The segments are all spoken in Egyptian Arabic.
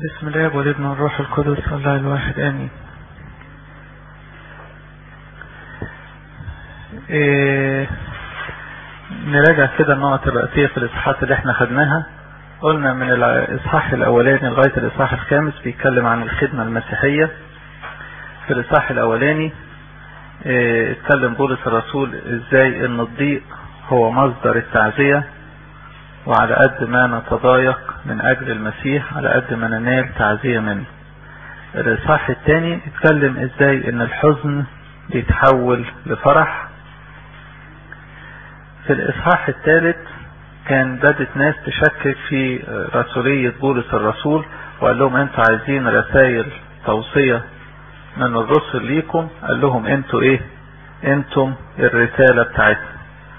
بسم الله والابن والروح القدس الله الواحد امين إيه نراجع كده النقط الرئيسية في الاصحاحات اللي احنا خدناها قلنا من الاصحاح الاولاني لغاية الاصحاح الخامس بيتكلم عن الخدمة المسيحية في الاصحاح الاولاني إيه اتكلم بولس الرسول ازاي ان الضيق هو مصدر التعزية وعلى قد ما نتضايق من اجل المسيح على قد ما ننال تعزية منه الاصحاح الثاني اتكلم ازاي ان الحزن بيتحول لفرح في الاصحاح الثالث كان بدت ناس تشكك في رسولية بولس الرسول وقال لهم انتوا عايزين رسائل توصية من الرسل ليكم قال لهم انتوا ايه انتم الرسالة بتاعتنا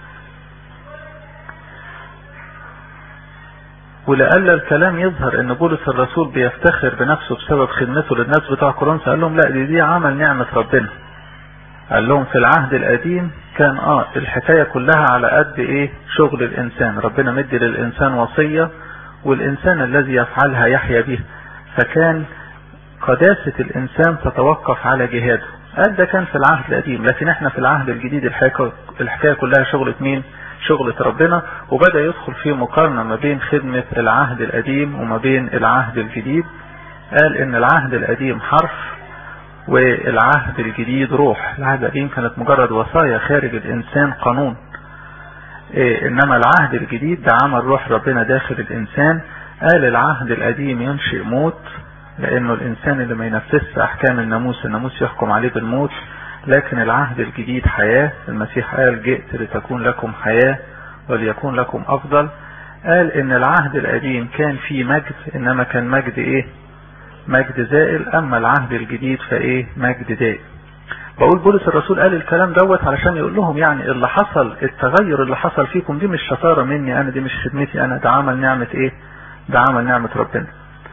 ولألا الكلام يظهر ان بولس الرسول بيفتخر بنفسه بسبب خدمته للناس بتوع كورنثوس قال لهم لا دي, دي عمل نعمة ربنا قال لهم في العهد القديم كان اه الحكاية كلها على قد ايه شغل الانسان ربنا مدي للانسان وصية والانسان الذي يفعلها يحيا بها فكان قداسة الانسان تتوقف على جهاده قال ده كان في العهد القديم لكن احنا في العهد الجديد الحكاية, الحكاية كلها شغلة مين شغلة ربنا وبدأ يدخل في مقارنة ما بين خدمة العهد القديم وما بين العهد الجديد قال ان العهد القديم حرف والعهد الجديد روح العهد القديم كانت مجرد وصايا خارج الانسان قانون إيه انما العهد الجديد ده عمل روح ربنا داخل الانسان قال العهد القديم ينشئ موت لانه الانسان اللي ما ينفذش احكام الناموس الناموس يحكم عليه بالموت لكن العهد الجديد حياة المسيح قال جئت لتكون لكم حياة وليكون لكم افضل قال ان العهد القديم كان فيه مجد انما كان مجد ايه مجد زائل اما العهد الجديد فايه مجد دائم بقول بولس الرسول قال الكلام دوت علشان يقول لهم يعني اللي حصل التغير اللي حصل فيكم دي مش شطارة مني انا دي مش خدمتي انا ده عمل نعمة ايه ده عمل نعمة ربنا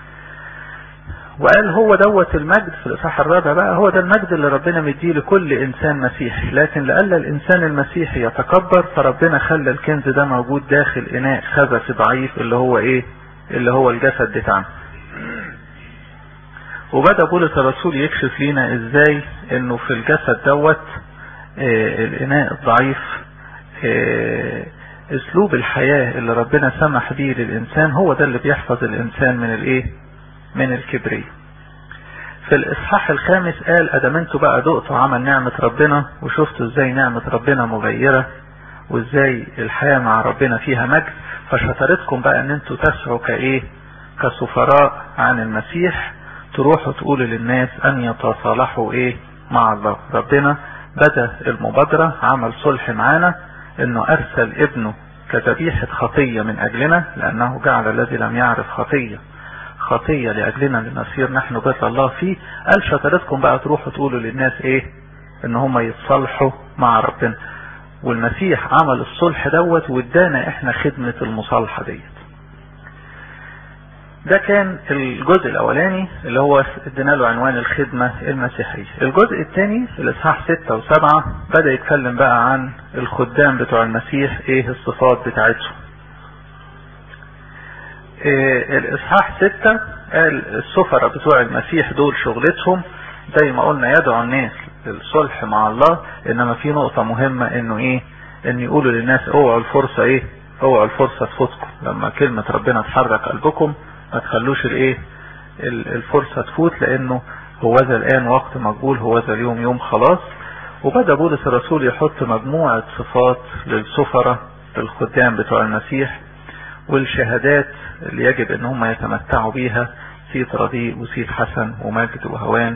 وقال هو دوت المجد في الاصحاح الرابع بقى هو ده المجد اللي ربنا مديه لكل انسان مسيحي لكن لألا الانسان المسيحي يتكبر فربنا خلى الكنز ده موجود داخل اناء خبث ضعيف اللي هو ايه اللي هو الجسد بتاعنا وبدأ بولس الرسول يكشف لنا ازاي انه في الجسد دوت آه الاناء الضعيف آه اسلوب الحياة اللي ربنا سمح بيه للانسان هو ده اللي بيحفظ الانسان من الايه من الكبرية في الاصحاح الخامس قال ادام انتوا بقى دقتوا عمل نعمة ربنا وشفتوا ازاي نعمة ربنا مغيرة وازاي الحياة مع ربنا فيها مجد فشطارتكم بقى ان انتوا تسعوا كايه كسفراء عن المسيح تروحوا تقولوا للناس ان يتصالحوا ايه مع الله ربنا بدأ المبادرة عمل صلح معانا انه ارسل ابنه كذبيحة خطية من اجلنا لانه جعل الذي لم يعرف خطية خطية لأجلنا لنصير نحن بيت الله فيه قال شطارتكم بقى تروحوا تقولوا للناس ايه ان هم يتصالحوا مع ربنا والمسيح عمل الصلح دوت وادانا احنا خدمة المصالحة ديت ده كان الجزء الاولاني اللي هو ادينا له عنوان الخدمة المسيحية الجزء الثاني في الاصحاح 6 و7 بدأ يتكلم بقى عن الخدام بتوع المسيح ايه الصفات بتاعتهم إيه الاصحاح 6 قال السفراء بتوع المسيح دول شغلتهم زي ما قلنا يدعو الناس للصلح مع الله انما في نقطة مهمة انه ايه ان يقولوا للناس اوعوا الفرصة ايه اوعوا الفرصة تفوتكم لما كلمة ربنا تحرك قلبكم ما تخلوش الايه الفرصة تفوت لانه هو ذا الان وقت مقبول هو ذا اليوم يوم خلاص وبدأ بولس الرسول يحط مجموعة صفات للسفراء للخدام بتوع المسيح والشهادات اللي يجب ان هم يتمتعوا بيها سيد رديء وسيد حسن ومجد وهوان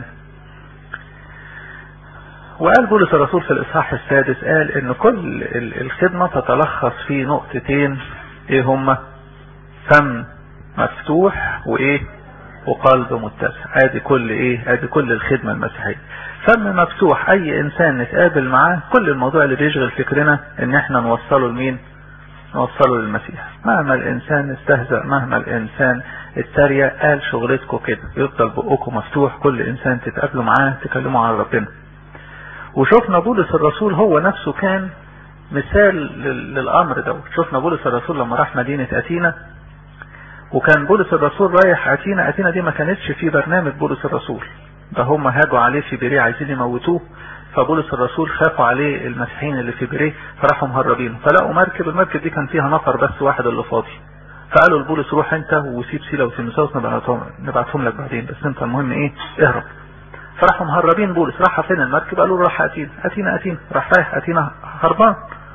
وقال بولس الرسول في الاصحاح السادس قال ان كل الخدمة تتلخص في نقطتين ايه هما فم مفتوح وايه وقلب متسع ادي كل ايه ادي كل الخدمة المسيحية فم مفتوح اي انسان نتقابل معاه كل الموضوع اللي بيشغل فكرنا ان احنا نوصله لمين نوصله للمسيح مهما الانسان استهزأ مهما الانسان اتريق قال شغلتكم كده يفضل بقكم مفتوح كل انسان تتقابلوا معاه تكلموا عن ربنا وشفنا بولس الرسول هو نفسه كان مثال للامر ده شفنا بولس الرسول لما راح مدينة اتينا وكان بولس الرسول رايح اتينا اتينا دي ما كانتش في برنامج بولس الرسول ده هم هاجوا عليه في بيريه عايزين يموتوه فبولس الرسول خافوا عليه المسيحيين اللي في بيريه فراحوا مهربينه فلقوا مركب المركب دي كان فيها نفر بس واحد اللي فاضي فقالوا لبولس روح انت وسيب سيلا وتيموثاوس نبعتهم نبعتهم لك بعدين بس انت المهم ايه اهرب فراحوا مهربين بولس راح فين المركب قالوا راح اتينا اتينا اتينا راح رايح اتينا هربان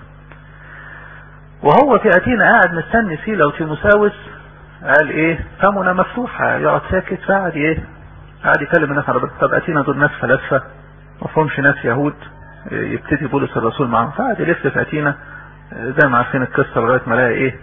وهو في اتينا قاعد مستني سيلا وتيموثاوس قال ايه فمنا مفتوحة يقعد ساكت فقعد ايه قاعد يكلم الناس على طب اتينا دول ناس فلاسفة ما فهمش ناس يهود يبتدي بولس الرسول معاهم فقعد يلف في اتينا زي ما عارفين القصة لغاية ما لقى ايه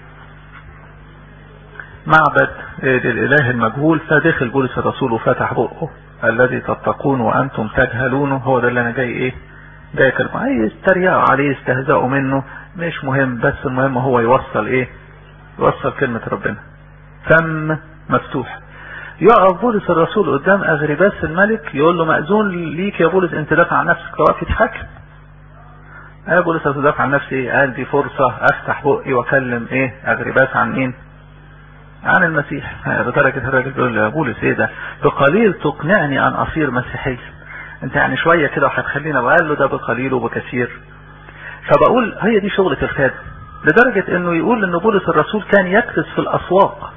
معبد للاله المجهول فدخل بولس الرسول وفتح بقه الذي تتقون وانتم تجهلونه هو ده اللي انا جاي ايه جاي اكلمه عايز يتريقوا عليه يستهزئوا منه مش مهم بس المهم هو يوصل ايه يوصل كلمة ربنا فم مفتوح يقف بولس الرسول قدام اغرباس الملك يقول له مأذون ليك يا بولس انت دافع عن نفسك توقف يتحكم يا بولس تدافع عن نفسي ايه قال دي فرصة افتح بقي واكلم ايه اغرباس عن مين عن المسيح لدرجة الراجل بيقول له يا بولس ايه ده بقليل تقنعني ان اصير مسيحي انت يعني شوية كده وهتخلينا وقال له ده بقليل وبكثير فبقول هي دي شغلة الخادم لدرجة انه يقول ان بولس الرسول كان يكرس في الاسواق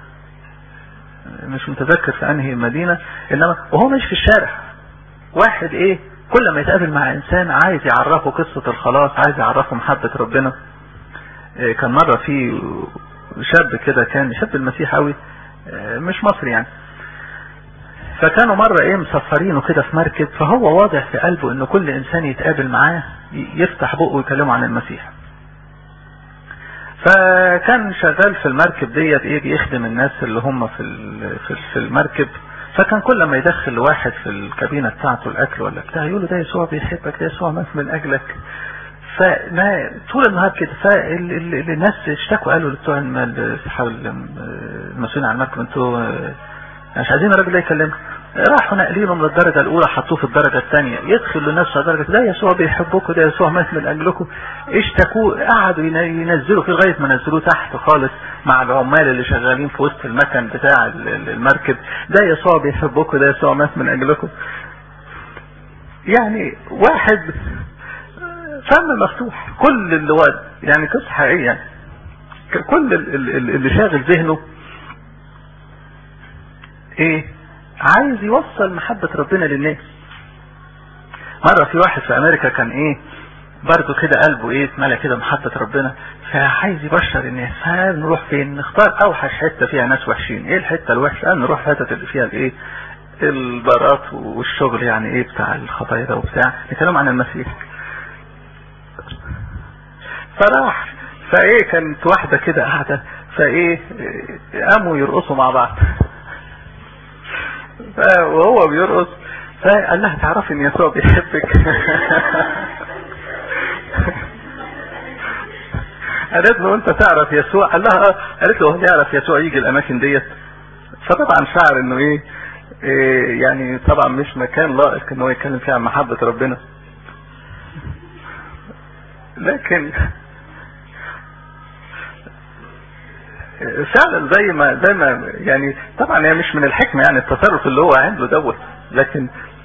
مش متذكر في انهي مدينة انما وهو مش في الشارع واحد ايه كل ما يتقابل مع انسان عايز يعرفه قصة الخلاص عايز يعرفه محبة ربنا إيه كان مرة في شاب كده كان شاب المسيح قوي مش مصري يعني فكانوا مرة ايه مسفرينه كده في مركب فهو واضح في قلبه انه كل انسان يتقابل معاه يفتح بقه ويكلمه عن المسيح فكان شغال في المركب ديت ايه بيخدم الناس اللي هم في في المركب فكان كل ما يدخل واحد في الكابينة بتاعته الاكل ولا بتاع يقول له ده يسوع بيحبك ده يسوع مات من اجلك فما طول النهار كده فالناس اشتكوا قالوا لبتوع المسؤولين عن المركب انتوا مش عايزين الراجل ده يكلمنا راحوا ناقلينه من الدرجة الأولى حطوه في الدرجة الثانية يدخل للناس في الدرجة ده يسوع بيحبكم ده يسوع مات من أجلكم اشتكوه قعدوا ينزلوا فيه لغاية ما نزلوه تحت خالص مع العمال اللي شغالين في وسط المكن بتاع المركب ده يسوع بيحبكم ده يسوع مات من أجلكم يعني واحد فم مفتوح كل اللي واد يعني قصة حقيقية يعني كل اللي شاغل ذهنه ايه عايز يوصل محبة ربنا للناس مرة في واحد في امريكا كان ايه برضه كده قلبه ايه اتملى كده محبة ربنا فعايز يبشر الناس فنروح فين نختار اوحش حتة فيها ناس وحشين ايه الحتة الوحشة قال نروح الحتة اللي فيها الايه البارات والشغل يعني ايه بتاع الخطايا ده وبتاع نتكلم عن المسيح فراح فايه كانت واحدة كده قاعدة فايه قاموا يرقصوا مع بعض وهو بيرقص فقال لها تعرفي ان يسوع بيحبك قالت له انت تعرف يسوع قال لها اه قالت له هو يعرف يسوع يجي الاماكن ديت فطبعا شعر انه ايه, إيه يعني طبعا مش مكان لائق ان هو يتكلم فيه عن محبة ربنا لكن فعلا زي ما زي ما يعني طبعا هي مش من الحكمة يعني التصرف اللي هو عنده دوت لكن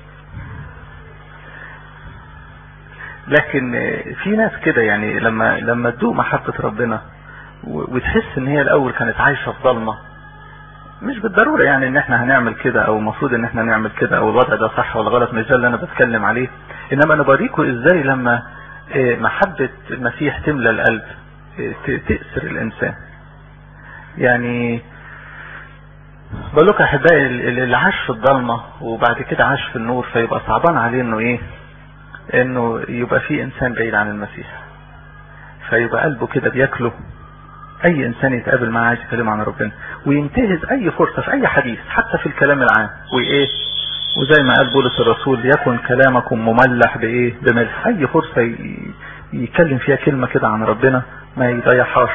لكن في ناس كده يعني لما لما تدوق محبة ربنا وتحس ان هي الاول كانت عايشة في ضلمة مش بالضرورة يعني ان احنا هنعمل كده او المفروض ان احنا نعمل كده او الوضع ده صح ولا غلط مش ده اللي انا بتكلم عليه انما انا بوريكم ازاي لما محبة المسيح تملى القلب تأسر الانسان يعني بقول لكم احبائي اللي عاش في الضلمة وبعد كده عاش في النور فيبقى صعبان عليه انه ايه انه يبقى في انسان بعيد عن المسيح فيبقى قلبه كده بياكله اي انسان يتقابل معاه عايز يتكلم عن ربنا وينتهز اي فرصة في اي حديث حتى في الكلام العام وايه وزي ما قال بولس الرسول يكن كلامكم مملح بايه بملح اي فرصة يتكلم فيها كلمة كده عن ربنا ما يضيعهاش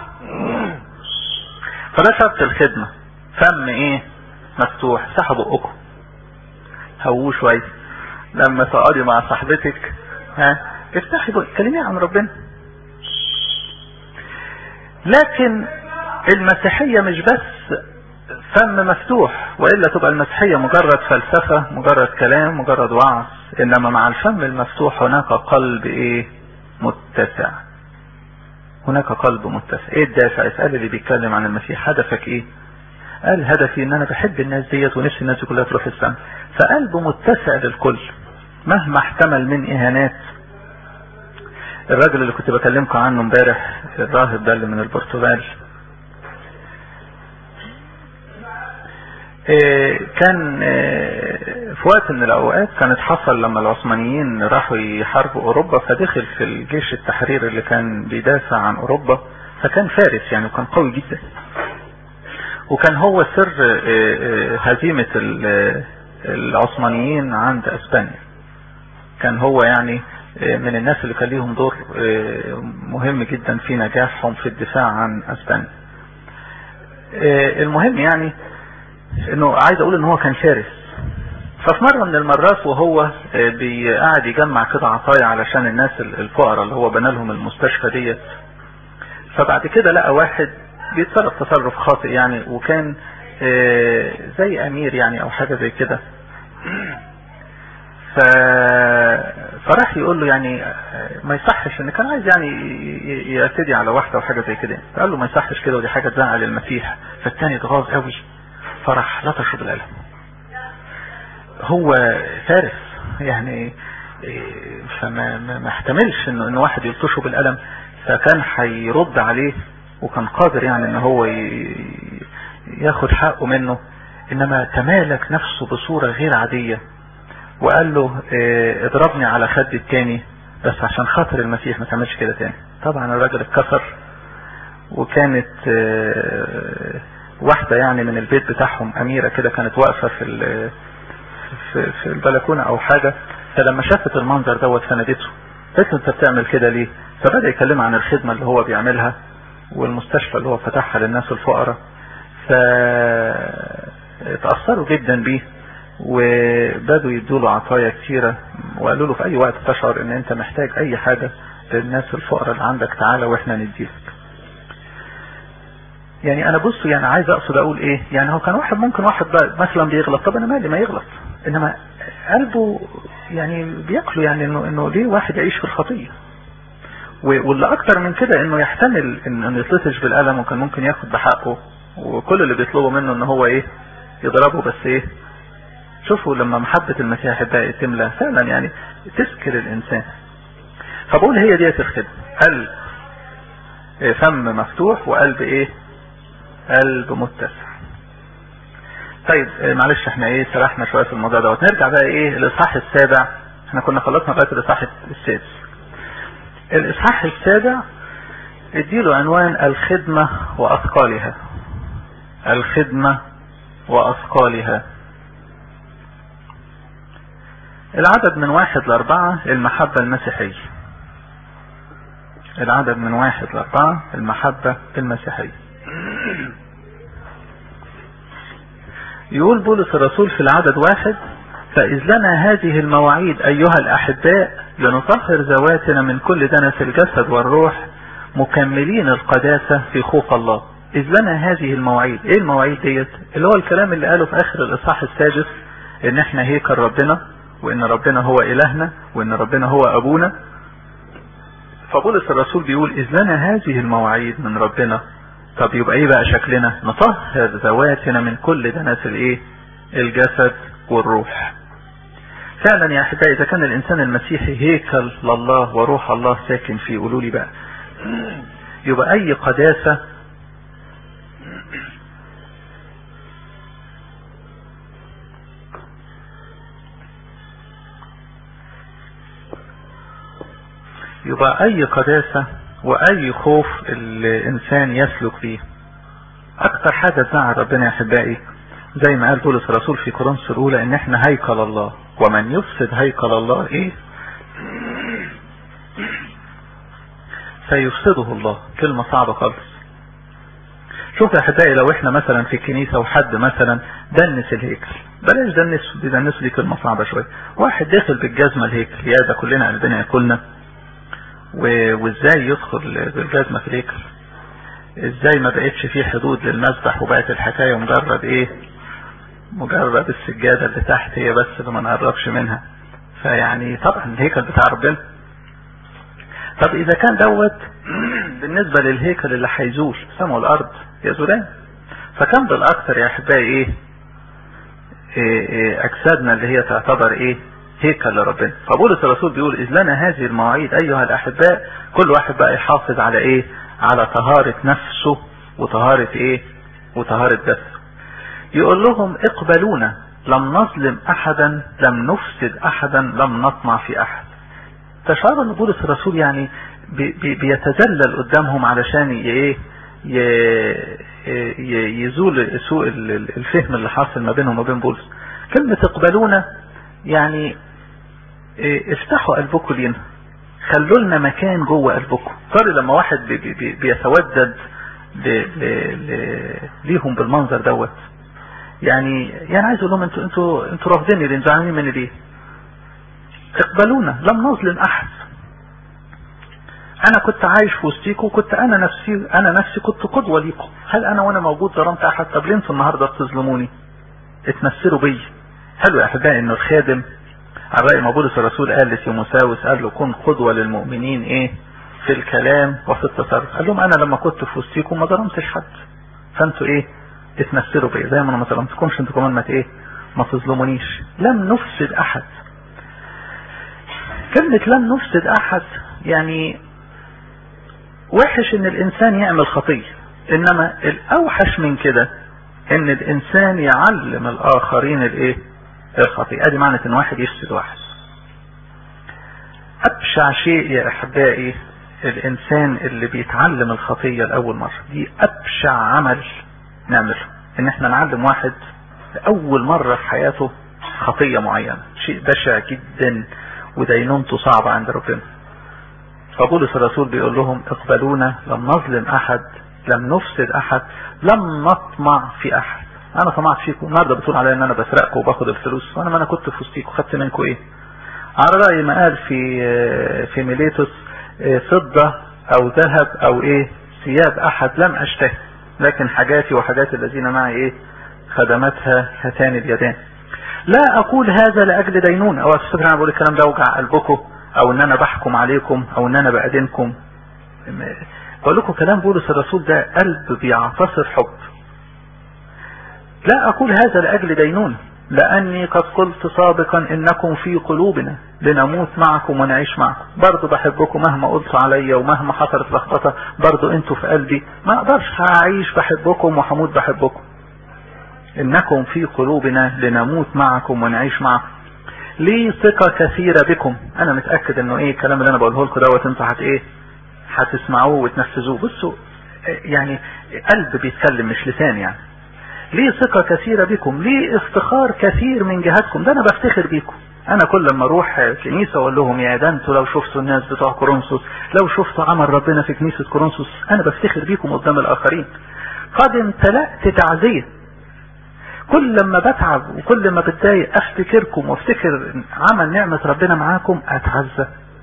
فده شرط الخدمة فم ايه مفتوح سحب بقكم هووه شوية لما تقعدي مع صاحبتك ها افتحي بقى كلمي عن ربنا لكن المسيحية مش بس فم مفتوح وإلا تبقى المسيحية مجرد فلسفة مجرد كلام مجرد وعظ إنما مع الفم المفتوح هناك قلب إيه متسع هناك قلب متسع إيه الدافع اسأل اللي بيتكلم عن المسيح هدفك إيه قال هدفي إن أنا بحب الناس ديت ونفسي الناس كلها تروح السماء فقلبه متسع للكل مهما احتمل من إهانات الراجل اللي كنت بكلمكم عنه امبارح الراهب ده اللي من البرتغال كان في وقت من الاوقات كانت حصل لما العثمانيين راحوا يحاربوا اوروبا فدخل في الجيش التحرير اللي كان بيدافع عن اوروبا فكان فارس يعني وكان قوي جدا وكان هو سر هزيمة العثمانيين عند اسبانيا كان هو يعني من الناس اللي كان ليهم دور مهم جدا في نجاحهم في الدفاع عن اسبانيا المهم يعني انه عايز اقول ان هو كان فارس ففي مرة من المرات وهو قاعد يجمع كده عطايا علشان الناس الفقراء اللي هو بنى لهم المستشفى ديت فبعد كده لقى واحد بيتصرف تصرف خاطئ يعني وكان زي امير يعني او حاجة زي كده ف... فراح يقول له يعني ما يصحش ان كان عايز يعني يعتدي على واحدة او حاجة زي كده فقال له ما يصحش كده ودي حاجة تزعل المسيح فالتاني اتغاظ قوي فرح لطشه بالقلم هو فارس يعني فما ما احتملش انه ان واحد يلطشه بالقلم فكان هيرد عليه وكان قادر يعني ان هو ياخد حقه منه انما تمالك نفسه بصورة غير عادية وقال له اه اضربني على خد التاني بس عشان خاطر المسيح ما تعملش كده تاني طبعا الراجل اتكسر وكانت اه واحدة يعني من البيت بتاعهم اميرة كده كانت واقفة في في, في البلكونة او حاجة فلما شافت المنظر دوت فنادته قالت له انت بتعمل كده ليه فبدأ يكلم عن الخدمة اللي هو بيعملها والمستشفى اللي هو فتحها للناس الفقراء فتأثروا جدا بيه وبدوا يدوا له عطايا كتيرة وقالوا له في اي وقت تشعر ان انت محتاج اي حاجة للناس الفقراء اللي عندك تعالى واحنا نديلك يعني انا بص يعني عايز اقصد اقول ايه يعني هو كان واحد ممكن واحد مثلا بيغلط طب انا مالي ما يغلط انما قلبه يعني بياكله يعني انه انه ليه واحد يعيش في الخطيه واللي اكتر من كده انه يحتمل انه يتلطش بالقلم وكان ممكن ياخد بحقه وكل اللي بيطلبه منه ان هو ايه يضربه بس ايه شوفوا لما محبة المسيح احبائي تملى فعلا يعني تسكر الانسان فبقول هي ديت الخدمة قلب فم مفتوح وقلب ايه قلب متسع طيب معلش احنا ايه سرحنا شوية في الموضوع دوت نرجع بقى ايه الاصحاح السابع احنا كنا خلصنا لغايه الاصحاح السادس الاصحاح السابع اديله عنوان الخدمة واثقالها الخدمة واثقالها العدد من واحد لاربعة المحبة المسيحية العدد من واحد لاربعة المحبة المسيحية يقول بولس الرسول في العدد واحد فإذ لنا هذه المواعيد أيها الأحباء لنطهر ذواتنا من كل دنس الجسد والروح مكملين القداسة في خوف الله إذ لنا هذه المواعيد إيه المواعيد ديت اللي هو الكلام اللي قاله في آخر الإصحاح السادس إن إحنا هيكل ربنا وإن ربنا هو إلهنا وإن ربنا هو أبونا فبولس الرسول بيقول إذ لنا هذه المواعيد من ربنا طب يبقى ايه بقى شكلنا نطهر ذواتنا من كل دنس الايه الجسد والروح فعلا يا احبائي اذا كان الانسان المسيحي هيكل لله وروح الله ساكن فيه قولوا لي بقى يبقى اي قداسة يبقى اي قداسة واي خوف الانسان يسلك فيه اكتر حاجة تزعل ربنا يا احبائي زي ما قال بولس الرسول في كورنثوس الاولى ان احنا هيكل الله ومن يفسد هيكل الله ايه فيفسده الله كلمة صعبة خالص شوف يا احبائي لو احنا مثلا في الكنيسة وحد مثلا دنس الهيكل بلاش دنسه دي دنسه دي كلمة صعبة شوية واحد داخل بالجزمة الهيكل يا ده كلنا قلبنا ياكلنا وازاي يدخل بالجزمة في الهيكل ازاي ما بقتش فيه حدود للمسبح وبقت الحكاية مجرد ايه مجرد السجادة اللي تحت هي بس اللي ما نقربش منها فيعني طبعا الهيكل بتاع ربنا طب اذا كان دوت بالنسبة للهيكل اللي هيزول سماء والارض يزولان فكم بالاكثر يا احبائي ايه, إيه, إيه اجسادنا اللي هي تعتبر ايه هيكل لربنا فبولس الرسول بيقول اذ لنا هذه المواعيد ايها الاحباء كل واحد بقى يحافظ على ايه على طهارة نفسه وطهارة ايه وطهارة جسده يقول لهم اقبلونا لم نظلم احدا لم نفسد احدا لم نطمع في احد تشعر ان بولس الرسول يعني بي بي بيتذلل قدامهم علشان ايه يزول سوء الفهم اللي حاصل ما بينهم وبين بولس كلمة اقبلونا يعني افتحوا قلبكم لينا خلوا لنا مكان جوه قلبكم صار لما واحد بي بي بيتودد ليهم بالمنظر دوت يعني يعني عايز اقول لهم انتوا انتوا انتوا رافضيني ليه زعلانين مني ليه اقبلونا لم نظلم احد انا كنت عايش في وسطيكم كنت انا نفسي انا نفسي كنت قدوه ليكم هل انا وانا موجود ظلمت احد طب ليه انتوا النهارده بتظلموني اتمثلوا بيا حلو يا احبائي انه الخادم على رأي ما بولس الرسول قال لتيموساوس قال له كن قدوة للمؤمنين ايه في الكلام وفي التصرف قال لهم انا لما كنت في وسطيكم ما ظلمتش حد فانتوا ايه اتمثلوا بيا زي ما انا ما ظلمتكمش انتوا كمان ما ايه ما تظلمونيش لم نفسد احد كلمة لم نفسد احد يعني وحش ان الانسان يعمل خطية انما الاوحش من كده ان الانسان يعلم الاخرين الايه الخطيئة ادي معنى ان واحد يفسد واحد ابشع شيء يا احبائي الانسان اللي بيتعلم الخطية لاول مرة دي ابشع عمل نعمله ان احنا نعلم واحد لاول مرة في حياته خطية معينة شيء بشع جدا ودينونته صعبة عند ربنا فبولس الرسول بيقول لهم اقبلونا لم نظلم احد لم نفسد احد لم نطمع في احد انا طمعت فيكم النهارده بتقول عليا ان انا بسرقكم وباخد الفلوس وانا ما انا كنت في وسطيكم خدت منكم ايه على رأي ما قال في في ميليتوس فضة او ذهب او ايه ثياب احد لم اشتهي لكن حاجاتي وحاجات الذين معي ايه خدمتها هاتان اليدان لا اقول هذا لاجل دينونة او تفتكر انا بقول الكلام ده اوجع قلبكم او ان انا بحكم عليكم او ان انا بأدينكم بقول لكم كلام بولس الرسول ده قلب بيعتصر حب لا اقول هذا لاجل دينونة لاني قد قلت سابقا انكم في قلوبنا لنموت معكم ونعيش معكم برضو بحبكم مهما قلت عليا ومهما حصلت لخبطة برضو انتوا في قلبي ما اقدرش هعيش بحبكم وحموت بحبكم انكم في قلوبنا لنموت معكم ونعيش معكم لي ثقة كثيرة بكم انا متأكد انه ايه الكلام اللي انا بقوله لكم دوت انتوا هت ايه هتسمعوه وتنفذوه بصوا يعني قلب بيتكلم مش لسان يعني لي ثقة كثيرة بكم لي افتخار كثير من جهتكم ده انا بفتخر بيكم انا كل لما اروح كنيسة اقول لهم يا ده انتوا لو شفتوا الناس بتوع كورنثوس لو شفتوا عمل ربنا في كنيسة كورنثوس انا بفتخر بيكم قدام الاخرين قد امتلأت تعزية كل لما بتعب وكل ما بتضايق افتكركم وافتكر عمل نعمة ربنا معاكم اتعزى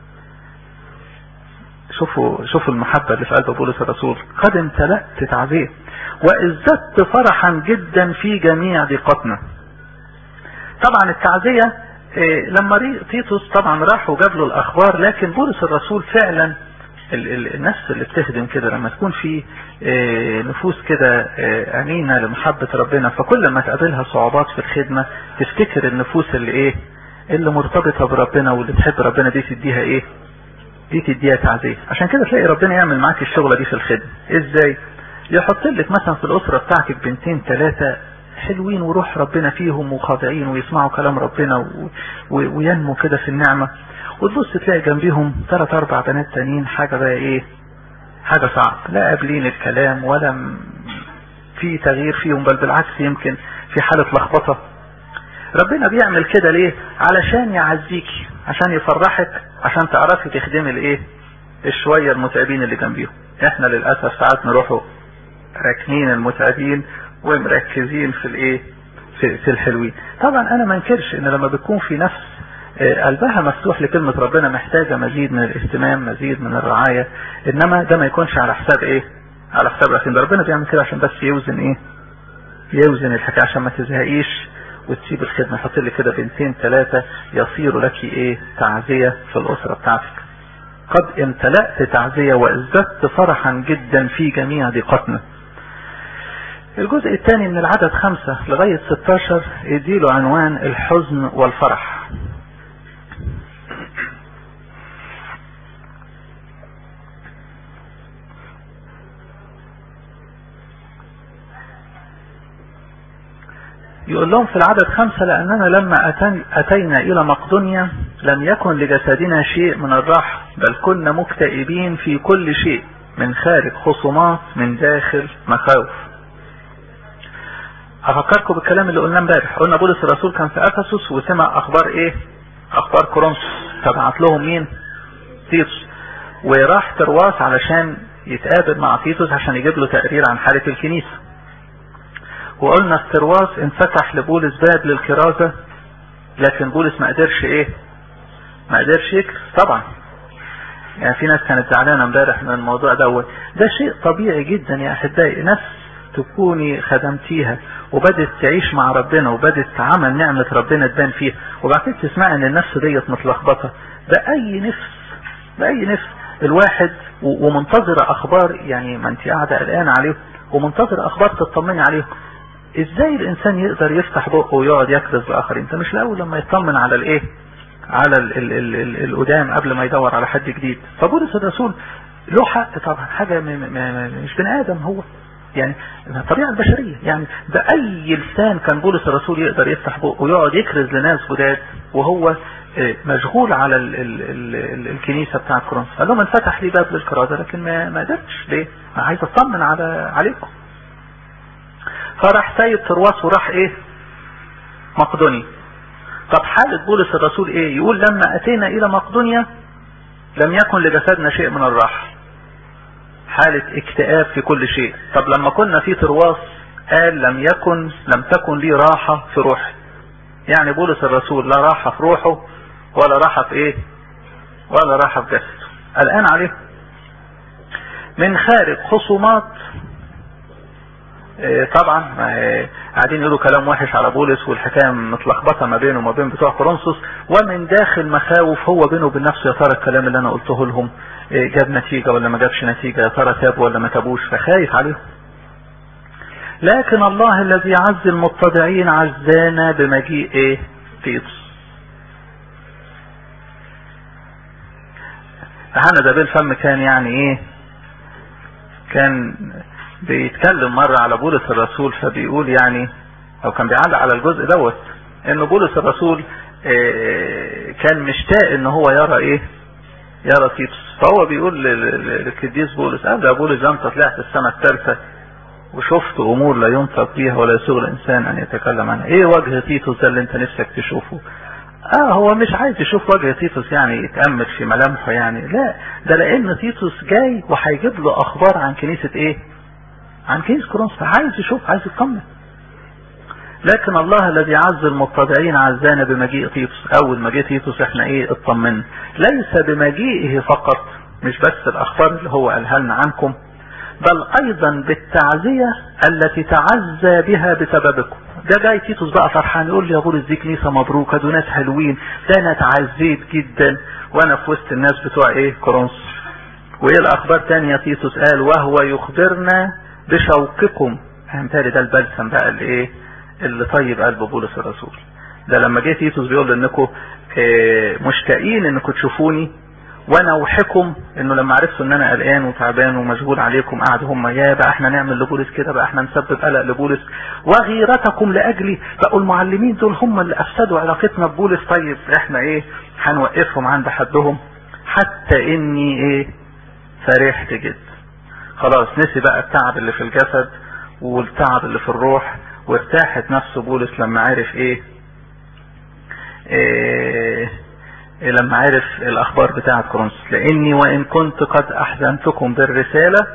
شوفوا شوفوا المحبة اللي في قلب بولس الرسول قد امتلأت تعزية وازددت فرحا جدا في جميع ضيقتنا طبعا التعزية إيه لما تيتوس طبعا راح وجاب له الاخبار لكن بولس الرسول فعلا ال ال النفس اللي بتخدم كده لما تكون في إيه نفوس كده إيه امينة لمحبة ربنا فكل ما تقابلها صعوبات في الخدمة تفتكر النفوس اللي ايه اللي مرتبطة بربنا واللي تحب ربنا دي تديها ايه دي تديها تعزية عشان كده تلاقي ربنا يعمل معاك الشغلة دي في الخدمة ازاي يحط لك مثلا في الاسرة بتاعتك بنتين ثلاثة حلوين وروح ربنا فيهم وخاضعين ويسمعوا كلام ربنا و... و... وينمو كده في النعمة وتبص تلاقي جنبيهم ثلاث اربع بنات تانيين حاجة بقى ايه حاجة صعب لا قابلين الكلام ولا م... في تغيير فيهم بل بالعكس يمكن في حالة لخبطة ربنا بيعمل كده ليه علشان يعزيكي عشان يفرحك عشان تعرفي تخدمي الايه الشوية المتعبين اللي جنبيهم احنا للأسف ساعات نروحوا راكنين المتعبين ومركزين في الايه في, في الحلوين طبعا انا ما انكرش ان لما بتكون في نفس قلبها مفتوح لكلمة ربنا محتاجة مزيد من الاهتمام مزيد من الرعاية انما ده ما يكونش على حساب ايه على حساب الاخرين ده ربنا بيعمل كده عشان بس يوزن ايه يوزن الحكايه عشان ما تزهقيش وتسيب الخدمه يحط لي كده بنتين ثلاثه يصير لك ايه تعزيه في الاسره بتاعتك قد امتلأت تعزية وازددت فرحا جدا في جميع ضيقتنا الجزء الثاني من العدد خمسة لغاية 16 يديله عنوان الحزن والفرح يقول لهم في العدد خمسة لأننا لما أتينا إلى مقدونيا لم يكن لجسدنا شيء من الراحة بل كنا مكتئبين في كل شيء من خارج خصومات من داخل مخاوف أفكركم بالكلام اللي قلناه امبارح قلنا بولس الرسول كان في أفسس وسمع أخبار إيه أخبار كورنثوس فبعت لهم مين تيتوس وراح ترواس علشان يتقابل مع تيتوس عشان يجيب له تقرير عن حالة الكنيسة وقلنا الترواس انفتح لبولس باب للكرازة لكن بولس ما قدرش ايه ما قدرش يكرز طبعا يعني في ناس كانت زعلانة امبارح من الموضوع دوت ده شيء طبيعي جدا يا احبائي ناس تكوني خدمتيها وبدت تعيش مع ربنا وبدت عمل نعمة ربنا تبان فيها وبعد كده تسمعي ان النفس ديت متلخبطة بأي نفس بأي نفس الواحد ومنتظرة اخبار يعني ما انت قاعدة قلقانة عليهم ومنتظرة اخبار تطمني عليهم ازاي الانسان يقدر يفتح بقه ويقعد يكرز لاخرين انت مش الاول لما يطمن على الايه على ال ال ال ال القدام قبل ما يدور على حد جديد فبولس الرسول له حق طبعا حاجة م م مش بني ادم هو يعني الطبيعة البشرية يعني بأي لسان كان بولس الرسول يقدر يفتح بقه ويقعد يكرز لناس جداد وهو مشغول على ال ال ال ال الكنيسة بتاعت كورنثوس قال لهم انفتح لي باب للكرازة لكن ما ما قدرتش ليه؟ عايز اطمن على عليكم فراح سايب ترواس وراح ايه مقدونيا طب حالة بولس الرسول ايه يقول لما اتينا الى مقدونيا لم يكن لجسدنا شيء من الراحة حالة اكتئاب في كل شيء طب لما كنا في ترواس قال لم يكن لم تكن لي راحة في روحي يعني بولس الرسول لا راحة في روحه ولا راحة في ايه ولا راحة في جسده الان عليه من خارج خصومات طبعا قاعدين يقولوا كلام وحش على بولس والحكايه متلخبطه ما بينه وما بين بتوع كورنثوس ومن داخل مخاوف هو بينه وبين نفسه يا ترى الكلام اللي انا قلته لهم جاب نتيجه ولا ما جابش نتيجه يا ترى تابوا ولا ما تابوش فخايف عليهم لكن الله الذي عز المتضعين عزانا بمجيء ايه تيتوس هنا ده بالفم كان يعني ايه كان بيتكلم مرة على بولس الرسول فبيقول يعني او كان بيعلق على الجزء دوت ان بولس الرسول كان مشتاق ان هو يرى ايه يرى تيتوس فهو بيقول للقديس بولس قال ده بولس ده انت طلعت السنة الثالثة وشفت امور لا ينطق بيها ولا يسوغ الانسان ان يتكلم عنها ايه وجه تيتوس ده اللي انت نفسك تشوفه اه هو مش عايز يشوف وجه تيتوس يعني يتأمل في ملامحه يعني لا ده لان تيتوس جاي وهيجيب له اخبار عن كنيسة ايه عن كنيسة كورنثوس عايز يشوف عايز يطمن لكن الله الذي عز المتضعين عزانا بمجيء تيتوس اول ما جه تيتوس احنا ايه اطمنا ليس بمجيئه فقط مش بس الاخبار اللي هو قالها لنا عنكم بل ايضا بالتعزية التي تعزى بها بسببكم ده جاي تيتوس بقى فرحان يقول لي يا بولس دي كنيسة مبروكة دول ناس حلوين ده انا اتعزيت جدا وانا في وسط الناس بتوع ايه كورنثوس وايه الاخبار تانية تيتوس قال وهو يخبرنا بشوقكم فهمتالي ده البلسم بقى اللي ايه اللي طيب قلب بولس الرسول ده لما جه تيتوس بيقول انكم اه مشتاقين انكم تشوفوني وانا اوحكم انه لما عرفتوا ان انا قلقان وتعبان ومشغول عليكم قعدوا هم يا بقى احنا نعمل لبولس كده بقى احنا نسبب قلق لبولس وغيرتكم لاجلي بقوا المعلمين دول هم اللي افسدوا علاقتنا ببولس طيب احنا ايه هنوقفهم عند حدهم حتى اني ايه فرحت جدا خلاص نسي بقى التعب اللي في الجسد والتعب اللي في الروح وارتاحت نفسه بولس لما عرف ايه, إيه لما عرف الاخبار بتاعة كورنثوس لاني وان كنت قد احزنتكم بالرسالة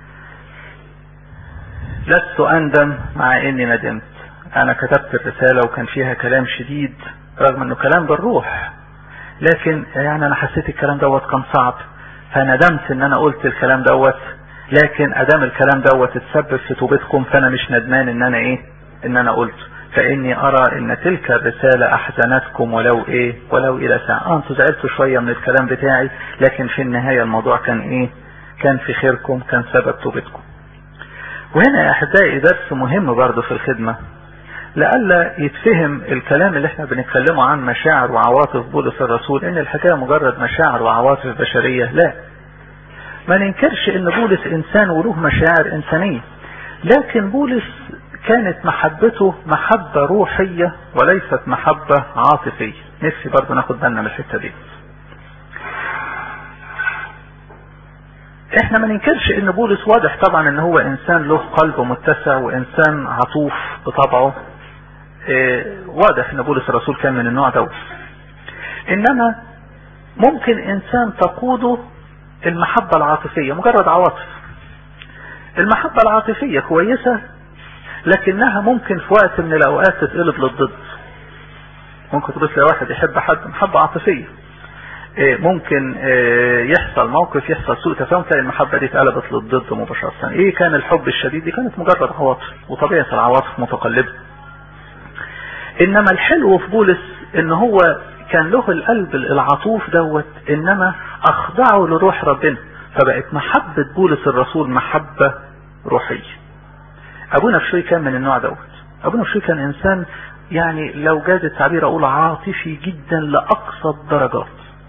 لست اندم مع اني ندمت انا كتبت الرسالة وكان فيها كلام شديد رغم انه كلام بالروح لكن يعني انا حسيت الكلام دوت كان صعب فندمت ان انا قلت الكلام دوت لكن ادام الكلام دوت اتسبب في توبتكم فانا مش ندمان ان انا ايه ان انا قلت فاني ارى ان تلك الرسالة احزنتكم ولو ايه ولو الى ساعة اه انتوا زعلتوا شوية من الكلام بتاعي لكن في النهاية الموضوع كان ايه كان في خيركم كان سبب توبتكم وهنا يا احبائي درس مهم برضه في الخدمة لألا يتفهم الكلام اللي احنا بنتكلمه عن مشاعر وعواطف بولس الرسول ان الحكاية مجرد مشاعر وعواطف بشرية لا ما ننكرش ان بولس انسان وله مشاعر انسانية لكن بولس كانت محبته محبة روحية وليست محبة عاطفية نفسي برضو ناخد بالنا من الحتة دي احنا ما ننكرش ان بولس واضح طبعا ان هو انسان له قلب متسع وانسان عطوف بطبعه اه واضح ان بولس الرسول كان من النوع دوت انما ممكن انسان تقوده المحبة العاطفية مجرد عواطف المحبة العاطفية كويسة لكنها ممكن في وقت من الاوقات تتقلب للضد ممكن تبص لواحد يحب حد محبة عاطفية ممكن يحصل موقف يحصل سوء تفاهم تلاقي المحبة دي اتقلبت للضد مباشرة ايه كان الحب الشديد دي كانت مجرد عواطف وطبيعة العواطف متقلبة انما الحلو في بولس ان هو كان له القلب العطوف دوت انما اخضعه لروح ربنا فبقت محبة بولس الرسول محبة روحية ابونا بشوي كان من النوع دوت ابونا بشوي كان انسان يعني لو جاز التعبير اقول عاطفي جدا لاقصى الدرجات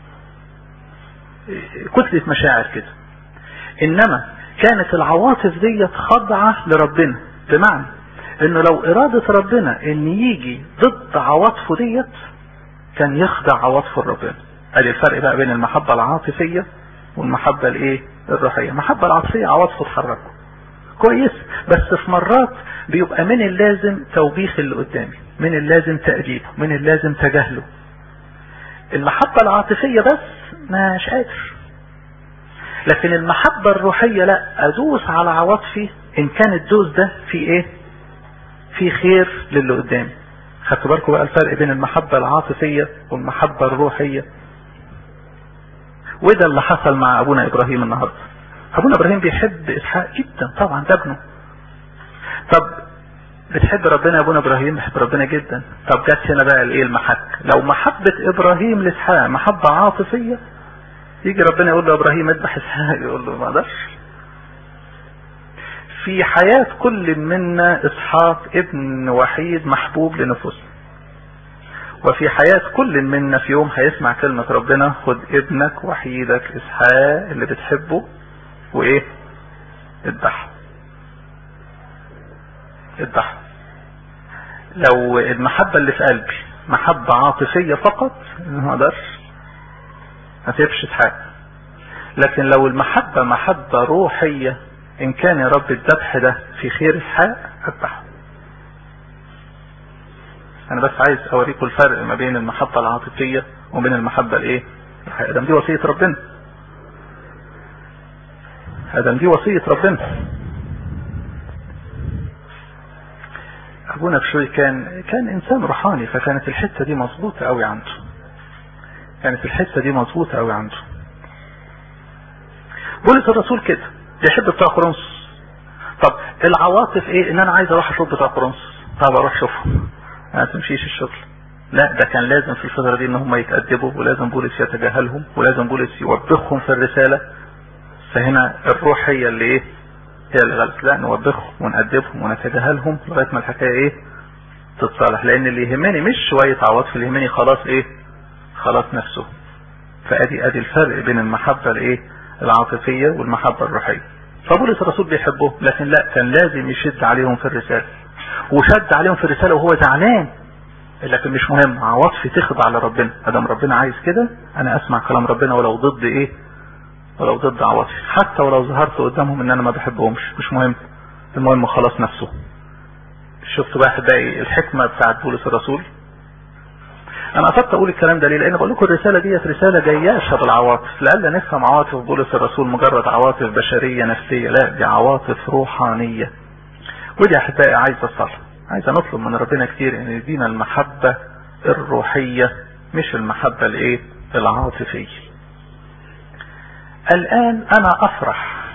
كتلة مشاعر كده انما كانت العواطف ديت خاضعة لربنا بمعنى انه لو ارادة ربنا ان يجي ضد عواطفه ديت كان يخضع عواطفه لربنا ادي الفرق بقى بين المحبة العاطفية والمحبة الايه الروحية المحبة العاطفية عواطفه تحركه كويس بس في مرات بيبقى من اللازم توبيخ اللي قدامي من اللازم تأديبه من اللازم تجاهله المحبة العاطفية بس مش قادر لكن المحبة الروحية لا ادوس على عواطفي ان كان الدوس ده في ايه في خير للي قدامي خدتوا بالكم بقى الفرق بين المحبة العاطفية والمحبة الروحية وده اللي حصل مع ابونا ابراهيم النهاردة ابونا ابراهيم بيحب اسحاق جدا طبعا ده ابنه طب بتحب ربنا يا ابونا ابراهيم بحب ربنا جدا طب جت هنا بقى الايه المحك لو محبة ابراهيم لاسحاق محبة عاطفية يجي ربنا يقول له ابراهيم اذبح اسحاق يقول له ما اقدرش في حياة كل منا اسحاق ابن وحيد محبوب لنفوسنا وفي حياة كل منا في يوم هيسمع كلمة ربنا خد ابنك وحيدك اسحاق اللي بتحبه وايه اذبحه اذبحه لو المحبة اللي في قلبي محبة عاطفية فقط ما اقدرش ما تبش اسحاق لكن لو المحبة محبة روحية ان كان يا رب الذبح ده في خير اسحاق اذبحه انا بس عايز اوريكم الفرق ما بين المحبة العاطفية وبين المحبة الايه ادم دي وصية ربنا ادم دي وصية ربنا ابونا بشوي كان كان انسان روحاني فكانت الحتة دي مظبوطة قوي عنده كانت الحتة دي مظبوطة قوي عنده بولس الرسول كده بيحب بتوع كورنثوس طب العواطف ايه ان انا عايز اروح اشوف بتوع كورنثوس طب اروح اشوفهم ما تمشيش الشغل لا ده كان لازم في الفترة دي ان هم يتأدبوا ولازم بولس يتجاهلهم ولازم بولس يوبخهم في الرسالة فهنا الروح هي اللي ايه هي اللي غلط لا نوبخهم ونأدبهم ونتجاهلهم لغاية ما الحكاية ايه تتصالح لان اللي يهمني مش شوية عواطف اللي يهمني خلاص ايه خلاص نفسه فادي ادي الفرق بين المحبة الايه العاطفية والمحبة الروحية فبولس الرسول بيحبه لكن لا كان لازم يشد عليهم في الرسالة وشد عليهم في الرسالة وهو زعلان لكن مش مهم عواطفي تخضع لربنا ادام ربنا عايز كده انا اسمع كلام ربنا ولو ضد ايه ولو ضد عواطفي حتى ولو ظهرت قدامهم ان انا ما بحبهمش مش مهم المهم خلاص نفسه شفتوا بقى احبائي الحكمة بتاعت بولس الرسول انا قصدت اقول الكلام ده ليه لان بقول لكم الرسالة ديت رسالة جياشة بالعواطف لألا نفهم عواطف بولس الرسول مجرد عواطف بشرية نفسية لا دي عواطف روحانية ودي احبائي عايزة الصلاة عايزة نطلب من ربنا كتير ان يدينا المحبة الروحية مش المحبة الايه العاطفية الان انا افرح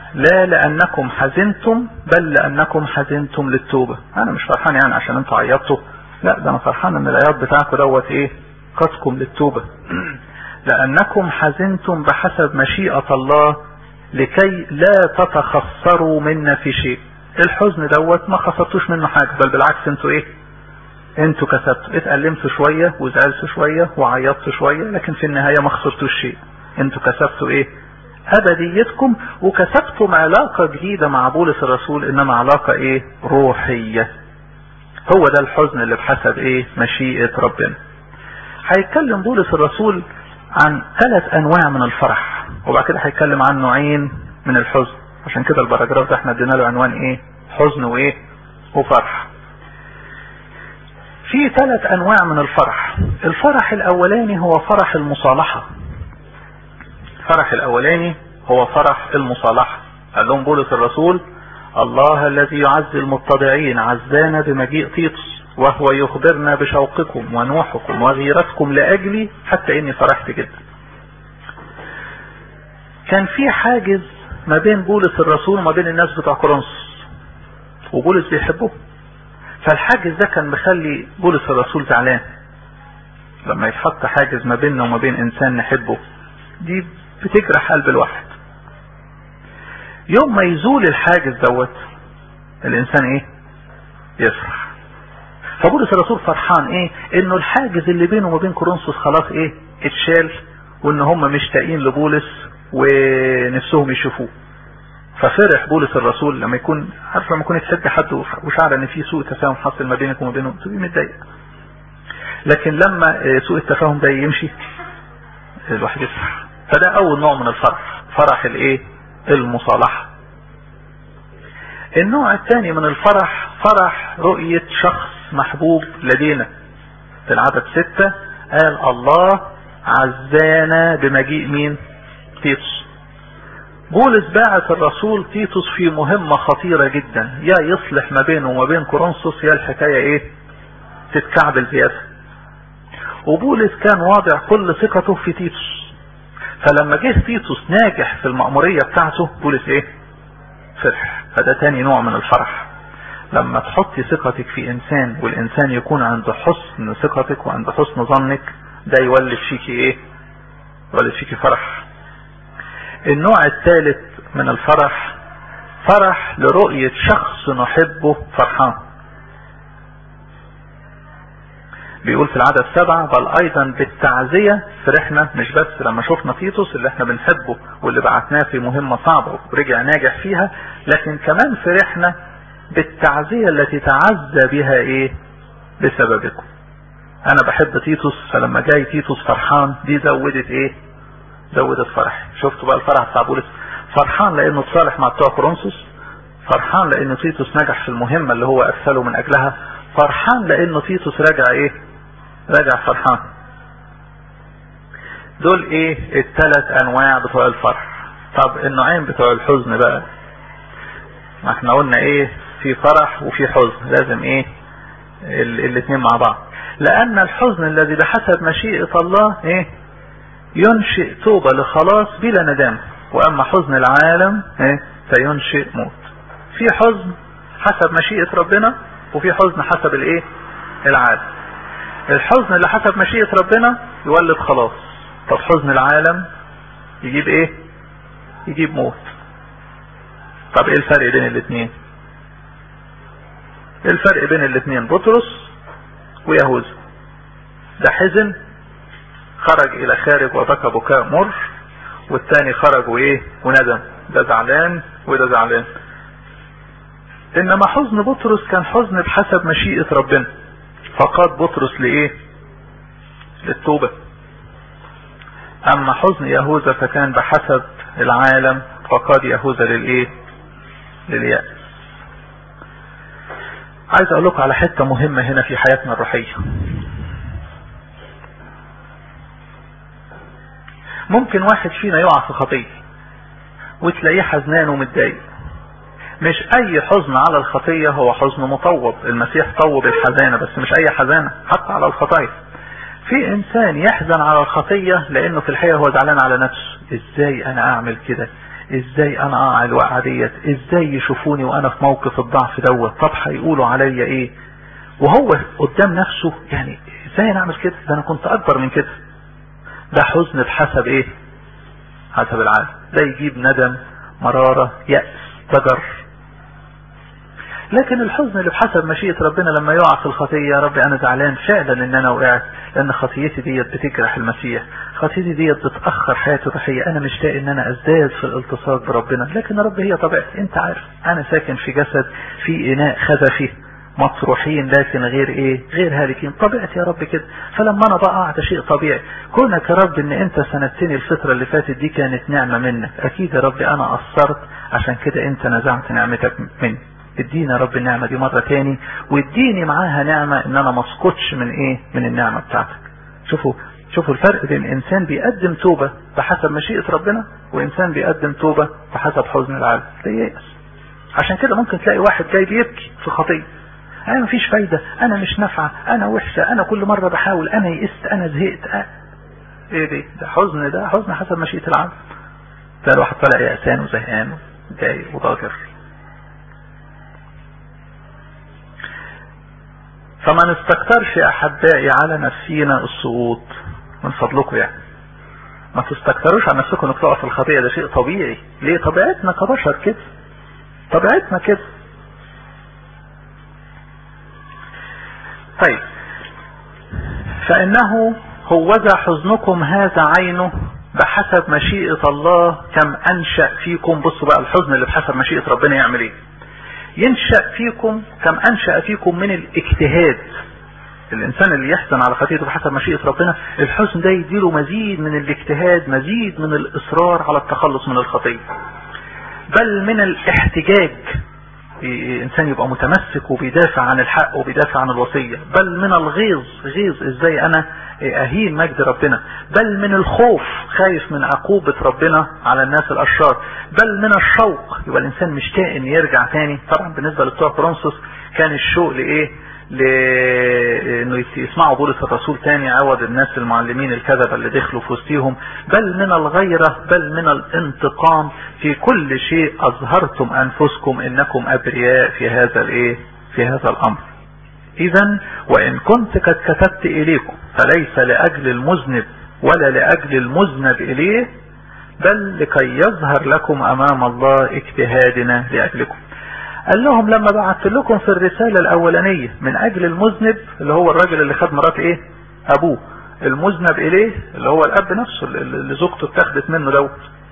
لا لانكم حزنتم بل لانكم حزنتم للتوبة انا مش فرحان يعني عشان انتوا عيطتوا لا ده انا فرحان ان العياط بتاعكم دوت ايه قصكم للتوبة لانكم حزنتم بحسب مشيئة الله لكي لا تتخسروا منا في شيء الحزن دوت ما خسرتوش منه حاجة بل بالعكس انتوا ايه انتوا كسبتوا اتألمتوا شوية وزعلتوا شوية وعيطتوا شوية لكن في النهاية ما خسرتوش شيء انتوا كسبتوا ايه ابديتكم وكسبتم علاقة جديدة مع بولس الرسول انما علاقة ايه روحية هو ده الحزن اللي بحسب ايه مشيئة ربنا هيتكلم بولس الرسول عن ثلاث انواع من الفرح وبعد كده هيتكلم عن نوعين من الحزن عشان كده البراجراف ده احنا ادينا له عنوان ايه حزن وايه وفرح في ثلاث انواع من الفرح الفرح الاولاني هو فرح المصالحة الفرح الاولاني هو فرح المصالحة قال لهم بولس الرسول الله الذي يعزي المتضعين عزانا بمجيء تيتس وهو يخبرنا بشوقكم ونوحكم وغيرتكم لأجلي حتى إني فرحت جدا كان في حاجز ما بين بولس الرسول وما بين الناس بتوع كورنثوس وبولس بيحبه فالحاجز ده كان مخلي بولس الرسول زعلان لما يتحط حاجز ما بيننا وما بين انسان نحبه دي بتجرح قلب الواحد يوم ما يزول الحاجز دوت الانسان ايه يفرح فبولس الرسول فرحان ايه انه الحاجز اللي بينه وما بين كورنثوس خلاص ايه اتشال وان هم مشتاقين لبولس ونفسهم يشوفوه ففرح بولس الرسول لما يكون عارف لما يكون تحب حد وشعر ان في سوء تفاهم حصل ما بينك وما بينه تبقى متضايق لكن لما سوء التفاهم ده يمشي الواحد يفرح فده اول نوع من الفرح فرح الايه المصالحة النوع الثاني من الفرح فرح رؤية شخص محبوب لدينا في العدد ستة قال الله عزانا بمجيء مين تيتوس بولس باعت الرسول تيتوس في مهمة خطيرة جدا يا يصلح ما بينه وما بين كورنثوس يا الحكاية ايه تتكعبل زيادة وبولس كان واضع كل ثقته في تيتوس فلما جه تيتوس ناجح في المأمورية بتاعته بولس ايه فرح فده تاني نوع من الفرح لما تحطي ثقتك في انسان والانسان يكون عند حسن ثقتك وعند حسن ظنك ده يولد فيكي ايه يولد فيكي فرح النوع الثالث من الفرح فرح لرؤية شخص نحبه فرحان بيقول في العدد سبعة بل ايضا بالتعزية فرحنا مش بس لما شفنا تيتوس اللي احنا بنحبه واللي بعتناه في مهمة صعبة ورجع ناجح فيها لكن كمان فرحنا بالتعزية التي تعزى بها ايه بسببكم انا بحب تيتوس فلما جاي تيتوس فرحان دي زودت ايه زودت فرح شفتوا بقى الفرح بتاع بولس فرحان لانه اتصالح مع بتوع كورنثوس فرحان لانه تيتوس نجح في المهمة اللي هو ارسله من اجلها فرحان لانه تيتوس راجع ايه راجع فرحان دول ايه الثلاث انواع بتوع الفرح طب النوعين بتوع الحزن بقى ما احنا قلنا ايه في فرح وفي حزن لازم ايه الاثنين مع بعض لان الحزن الذي بحسب مشيئة الله ايه ينشئ توبة لخلاص بلا ندامة واما حزن العالم ايه فينشئ موت في حزن حسب مشيئة ربنا وفي حزن حسب الايه العالم الحزن اللي حسب مشيئة ربنا يولد خلاص طب حزن العالم يجيب ايه يجيب موت طب ايه الفرق بين الاثنين الفرق بين الاثنين بطرس ويهوذا ده حزن خرج الى خارج وبكى بكاء مر والتاني خرج وايه وندم ده زعلان وده زعلان انما حزن بطرس كان حزن بحسب مشيئة ربنا فقاد بطرس لايه للتوبة اما حزن يهوذا فكان بحسب العالم فقاد يهوذا للايه لليأس عايز اقول لكم على حتة مهمة هنا في حياتنا الروحية ممكن واحد فينا يقع في خطية وتلاقيه حزنان ومتضايق مش اي حزن على الخطية هو حزن مطوب المسيح طوب الحزانة بس مش اي حزانة حتى على الخطايا في انسان يحزن على الخطية لانه في الحقيقة هو زعلان على نفسه ازاي انا اعمل كده ازاي انا اقع الوقعة ديت ازاي يشوفوني وانا في موقف الضعف دوت طب هيقولوا عليا ايه وهو قدام نفسه يعني ازاي انا اعمل كده ده انا كنت اكبر من كده ده حزن بحسب ايه حسب العالم ده يجيب ندم مرارة يأس ضجر لكن الحزن اللي بحسب مشيئة ربنا لما يقع في الخطية يا رب انا زعلان فعلا ان انا وقعت لان خطيتي ديت بتجرح المسيح خطيتي ديت بتأخر حياتي الروحية انا مشتاق ان انا ازداد في الالتصاق بربنا لكن يا رب هي طبيعتي انت عارف انا ساكن في جسد في اناء خزفي مطروحين لكن غير ايه غير هالكين طبيعتي يا رب كده فلما انا بقع ده شيء طبيعي كونك يا رب ان انت سندتني الفترة اللي فاتت دي كانت نعمة منك اكيد يا رب انا قصرت عشان كده انت نزعت نعمتك مني ادينا يا رب النعمة دي مرة تاني واديني معاها نعمة ان انا ما اسقطش من ايه من النعمة بتاعتك شوفوا شوفوا الفرق بين انسان بيقدم توبة بحسب مشيئة ربنا وانسان بيقدم توبة بحسب حزن العالم ده ييأس عشان كده ممكن تلاقي واحد جاي بيبكي في خطية انا مفيش فايدة انا مش نافعة انا وحشة انا كل مرة بحاول انا يئست انا زهقت أه. ايه دي ده حزن ده حزن حسب مشيئة العالم ده الواحد طالع يأسان وزهقان جاي وضاجر فما نستكترش احبائي على نفسينا السقوط من فضلكم يعني ما تستكتروش على نفسكم انك تقع في الخطيئة ده شيء طبيعي ليه طبيعتنا كبشر كده طبيعتنا كده طيب فانه هوذا حزنكم هذا عينه بحسب مشيئة الله كم انشأ فيكم بصوا بقى الحزن اللي بحسب مشيئة ربنا يعمل ايه ينشأ فيكم كم انشأ فيكم من الاجتهاد الانسان اللي يحزن على خطيئته بحسب مشيئة ربنا الحزن ده يديله مزيد من الاجتهاد مزيد من الاصرار على التخلص من الخطيئة بل من الاحتجاج انسان يبقى متمسك وبيدافع عن الحق وبيدافع عن الوصية بل من الغيظ غيظ ازاي انا اهين مجد ربنا بل من الخوف خايف من عقوبة ربنا على الناس الاشرار بل من الشوق يبقى الانسان مشتاق ان يرجع تاني طبعا بالنسبة لبتوع كورنثوس كان الشوق لايه لانه يسمعوا بولس الرسول تاني عوض الناس المعلمين الكذبة اللي دخلوا في وسطيهم بل من الغيرة بل من الانتقام في كل شيء اظهرتم انفسكم انكم ابرياء في هذا الايه في هذا الامر اذا وان كنت قد كتبت اليكم فليس لاجل المذنب ولا لاجل المذنب اليه بل لكي يظهر لكم امام الله اجتهادنا لاجلكم قال لهم لما بعثت لكم في الرسالة الاولانية من اجل المذنب اللي هو الراجل اللي خد مرات ايه ابوه المذنب اليه اللي هو الاب نفسه اللي زوجته اتخذت منه دوت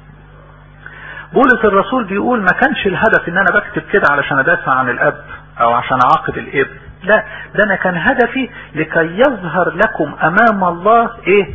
بولس الرسول بيقول ما كانش الهدف ان انا بكتب كده علشان ادافع عن الاب او عشان اعاقب الابن لا ده انا كان هدفي لكي يظهر لكم امام الله ايه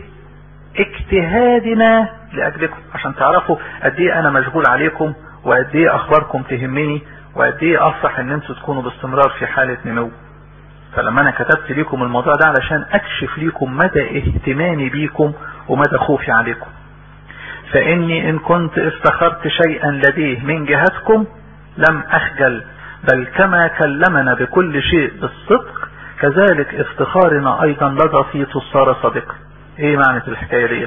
اجتهادنا لاجلكم عشان تعرفوا قد ايه انا مشغول عليكم وقد ايه اخباركم تهمني وقد ايه افرح ان انتوا تكونوا باستمرار في حالة نمو فلما انا كتبت لكم الموضوع ده علشان اكشف لكم مدى اهتمامي بيكم ومدى خوفي عليكم فاني ان كنت افتخرت شيئا لديه من جهتكم لم اخجل بل كما كلمنا بكل شيء بالصدق كذلك افتخارنا ايضا لدى تيتوس صار صادقا ايه معنى الحكاية دي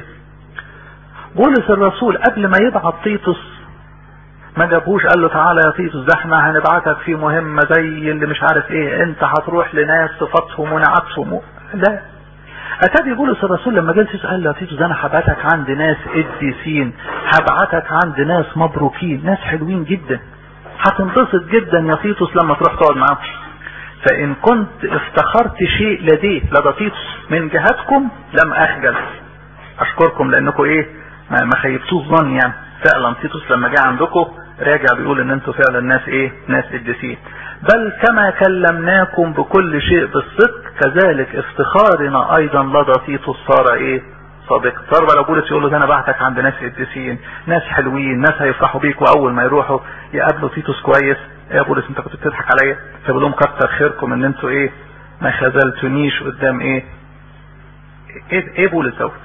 بولس الرسول قبل ما يبعت تيتوس ما جابوش قال له تعالى يا تيتوس ده احنا هنبعتك في مهمة زي اللي مش عارف ايه انت هتروح لناس صفاتهم ونعتهم لا اتابي بولس الرسول لما جلس قال له يا تيتوس ده انا هبعتك عند ناس قديسين هبعتك عند ناس مبروكين ناس حلوين جدا هتنبسط جدا يا تيتوس لما تروح تقعد معاهم فان كنت افتخرت شيء لديه لدى تيتوس من جهتكم لم اخجل اشكركم لانكم ايه ما خيبتوش ظن يعني فعلا تيتوس لما جه عندكم راجع بيقول ان انتوا فعلا ناس ايه ناس قديسين بل كما كلمناكم بكل شيء بالصدق كذلك افتخارنا ايضا لدى تيتوس صار ايه صادق صار بقى بولس يقول له ده انا بعتك عند ناس قديسين ناس حلوين ناس هيفرحوا بيك واول ما يروحوا يقابلوا تيتوس كويس يا بولس انت كنت بتضحك عليا فبقول لهم كتر خيركم ان انتوا ايه ما خذلتونيش قدام ايه ايه, إيه بولس دوت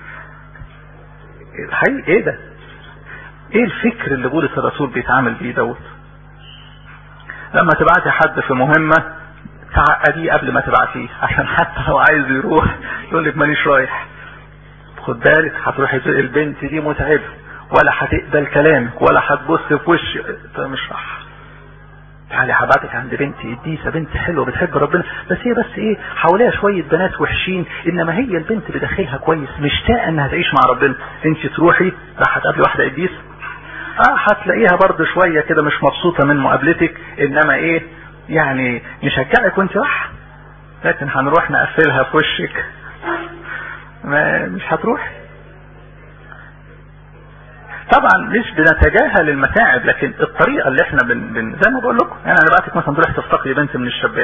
الحقيقة ايه ده ايه الفكر اللي بولس الرسول بيتعامل بيه دوت لما تبعتي حد في مهمة تعقديه قبل ما تبعتيه عشان حتى لو عايز يروح يقول لك مانيش رايح خد بالك هتروحي البنت دي متعبة ولا هتقبل كلامك ولا هتبص في وش مش صح تعالي هبعتك عند بنتي قديسه بنت حلوه بتحب ربنا بس هي بس ايه حواليها شويه بنات وحشين انما هي البنت بداخلها كويس مشتاقه انها تعيش مع ربنا انت تروحي راح هتقابلي واحده قديسه اه هتلاقيها برضه شويه كده مش مبسوطه من مقابلتك انما ايه يعني نشجعك وانت رايحه لكن هنروح نقفلها في وشك ما مش هتروح طبعا مش بنتجاهل المتاعب لكن الطريقه اللي احنا بن, بن زي ما بقول لكم يعني انا بعتك مثلا تروح تفتقدي بنت من الشابات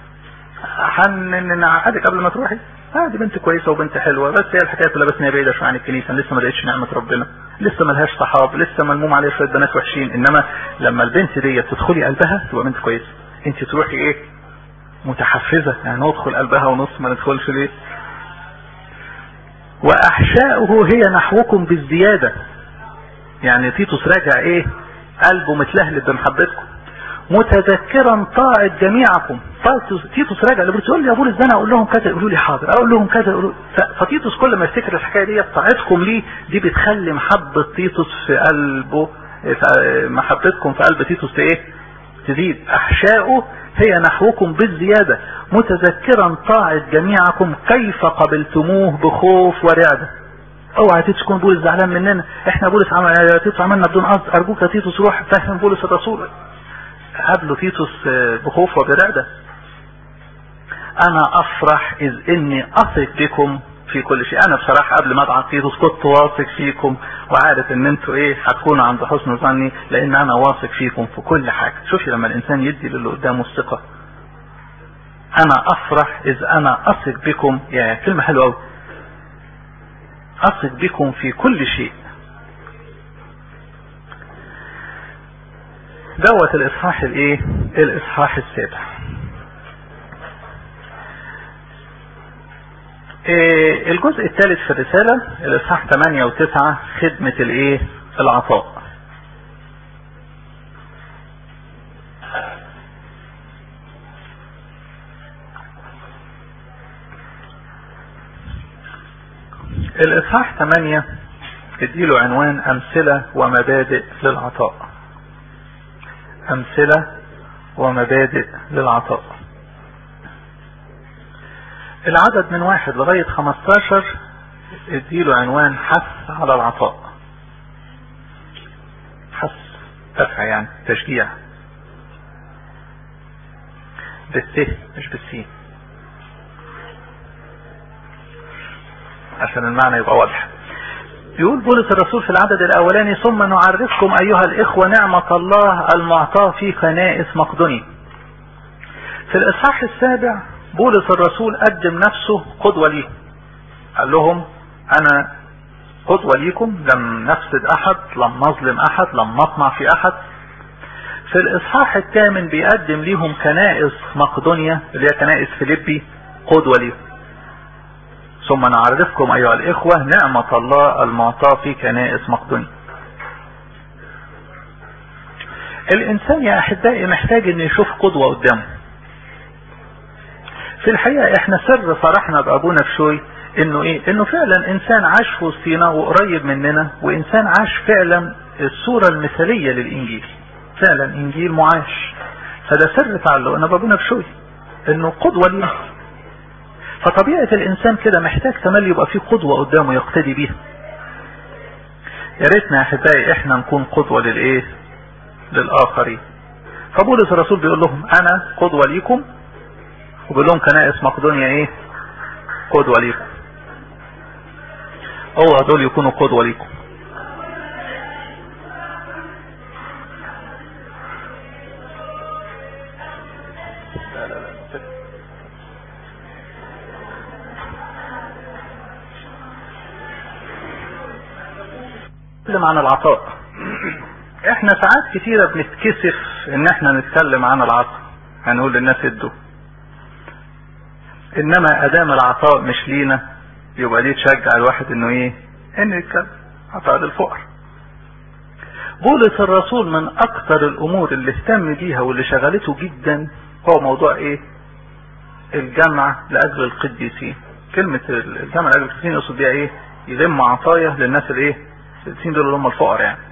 هنعقدك قبل ما تروحي اه دي بنت كويسه وبنت حلوه بس هي الحكايه كلها بس ان هي بعيده شويه عن الكنيسه لسه ما لقيتش نعمه ربنا لسه ما لهاش صحاب لسه ملموم عليها شويه بنات وحشين انما لما البنت دي تدخلي قلبها تبقى بنت كويسه انت تروحي ايه متحفزه يعني ندخل قلبها ونص ما ندخلش ليه واحشاؤه هي نحوكم بالزياده يعني تيتوس راجع ايه قلبه متلهلب بمحبتكم متذكرا طاعة جميعكم تيتوس راجع لبولس يقول لي يا بولس ده انا اقول لهم كذا يقولوا لي حاضر اقول لهم كذا يقولوا فتيتوس كل ما يفتكر الحكايه دي طاعتكم ليه دي بتخلي محبه تيتوس في قلبه محبتكم في قلب تيتوس ايه تزيد احشاؤه هي نحوكم بالزياده متذكرا طاعة جميعكم كيف قبلتموه بخوف ورعده اوعى تيتوس تكون بولس زعلان مننا احنا بولس عمل يا تيتوس عملنا بدون قصد ارجوك يا تيتوس روح فهم بولس الرسول قابله تيتوس بخوف وبرعدة انا افرح اذ اني اثق بكم في كل شيء انا بصراحة قبل ما ابعت تيتوس كنت واثق فيكم وعارف ان انتوا ايه هتكونوا عند حسن ظني لان انا واثق فيكم في كل حاجة شوفي لما الانسان يدي للي قدامه الثقة انا افرح اذ انا اثق بكم يا كلمة حلوة قوي اثق بكم في كل شيء دوت الاصحاح الايه الاصحاح السابع إيه الجزء الثالث في الرسالة الاصحاح 8 و9 خدمة الايه العطاء الاصحاح 8 اديله عنوان امثلة ومبادئ للعطاء امثلة ومبادئ للعطاء العدد من واحد لغاية 15 اديله عنوان حث على العطاء حث دفع يعني تشجيع بالت مش بالسين عشان المعنى يبقى واضح يقول بولس الرسول في العدد الاولاني ثم نعرفكم ايها الاخوة نعمة الله المعطاة في كنائس مقدوني في الاصحاح السابع بولس الرسول قدم نفسه قدوة ليهم قال لهم انا قدوة ليكم لم نفسد احد لم نظلم احد لم نطمع في احد في الاصحاح الثامن بيقدم ليهم كنائس مقدونيا اللي هي كنائس فيليبي قدوة ليهم ثم نعرفكم ايها الاخوة نعمة الله المعطاة في كنائس مقدونيا الانسان يا احبائي محتاج ان يشوف قدوة قدامه في الحقيقة احنا سر فرحنا بابونا بشوي انه ايه انه فعلا انسان عاش في وسطينا وقريب مننا وانسان عاش فعلا الصورة المثالية للانجيل فعلا انجيل معاش فده سر تعلقنا بابونا بشوي انه قدوة ليه فطبيعة الانسان كده محتاج تملي يبقى فيه قدوة قدامه يقتدي بيها يا ريتنا يا احبائي احنا نكون قدوة للايه للاخرين فبولس الرسول بيقول لهم انا قدوة ليكم وبيقول لهم كنائس مقدونيا ايه قدوة ليكم اوعى دول يكونوا قدوة ليكم نتكلم عن العطاء احنا ساعات كتيرة بنتكسف ان احنا نتكلم عن العطاء هنقول للناس ادوا انما ادام العطاء مش لينا يبقى ليه تشجع الواحد انه ايه انه يتكلم عطاء للفقر بولس الرسول من اكتر الامور اللي اهتم بيها واللي شغلته جدا هو موضوع ايه الجمع لاجل القديسين كلمة الجمع لاجل القديسين يقصد بيها ايه يلم عطايا للناس الايه القديسين دول اللي هم الفقراء يعني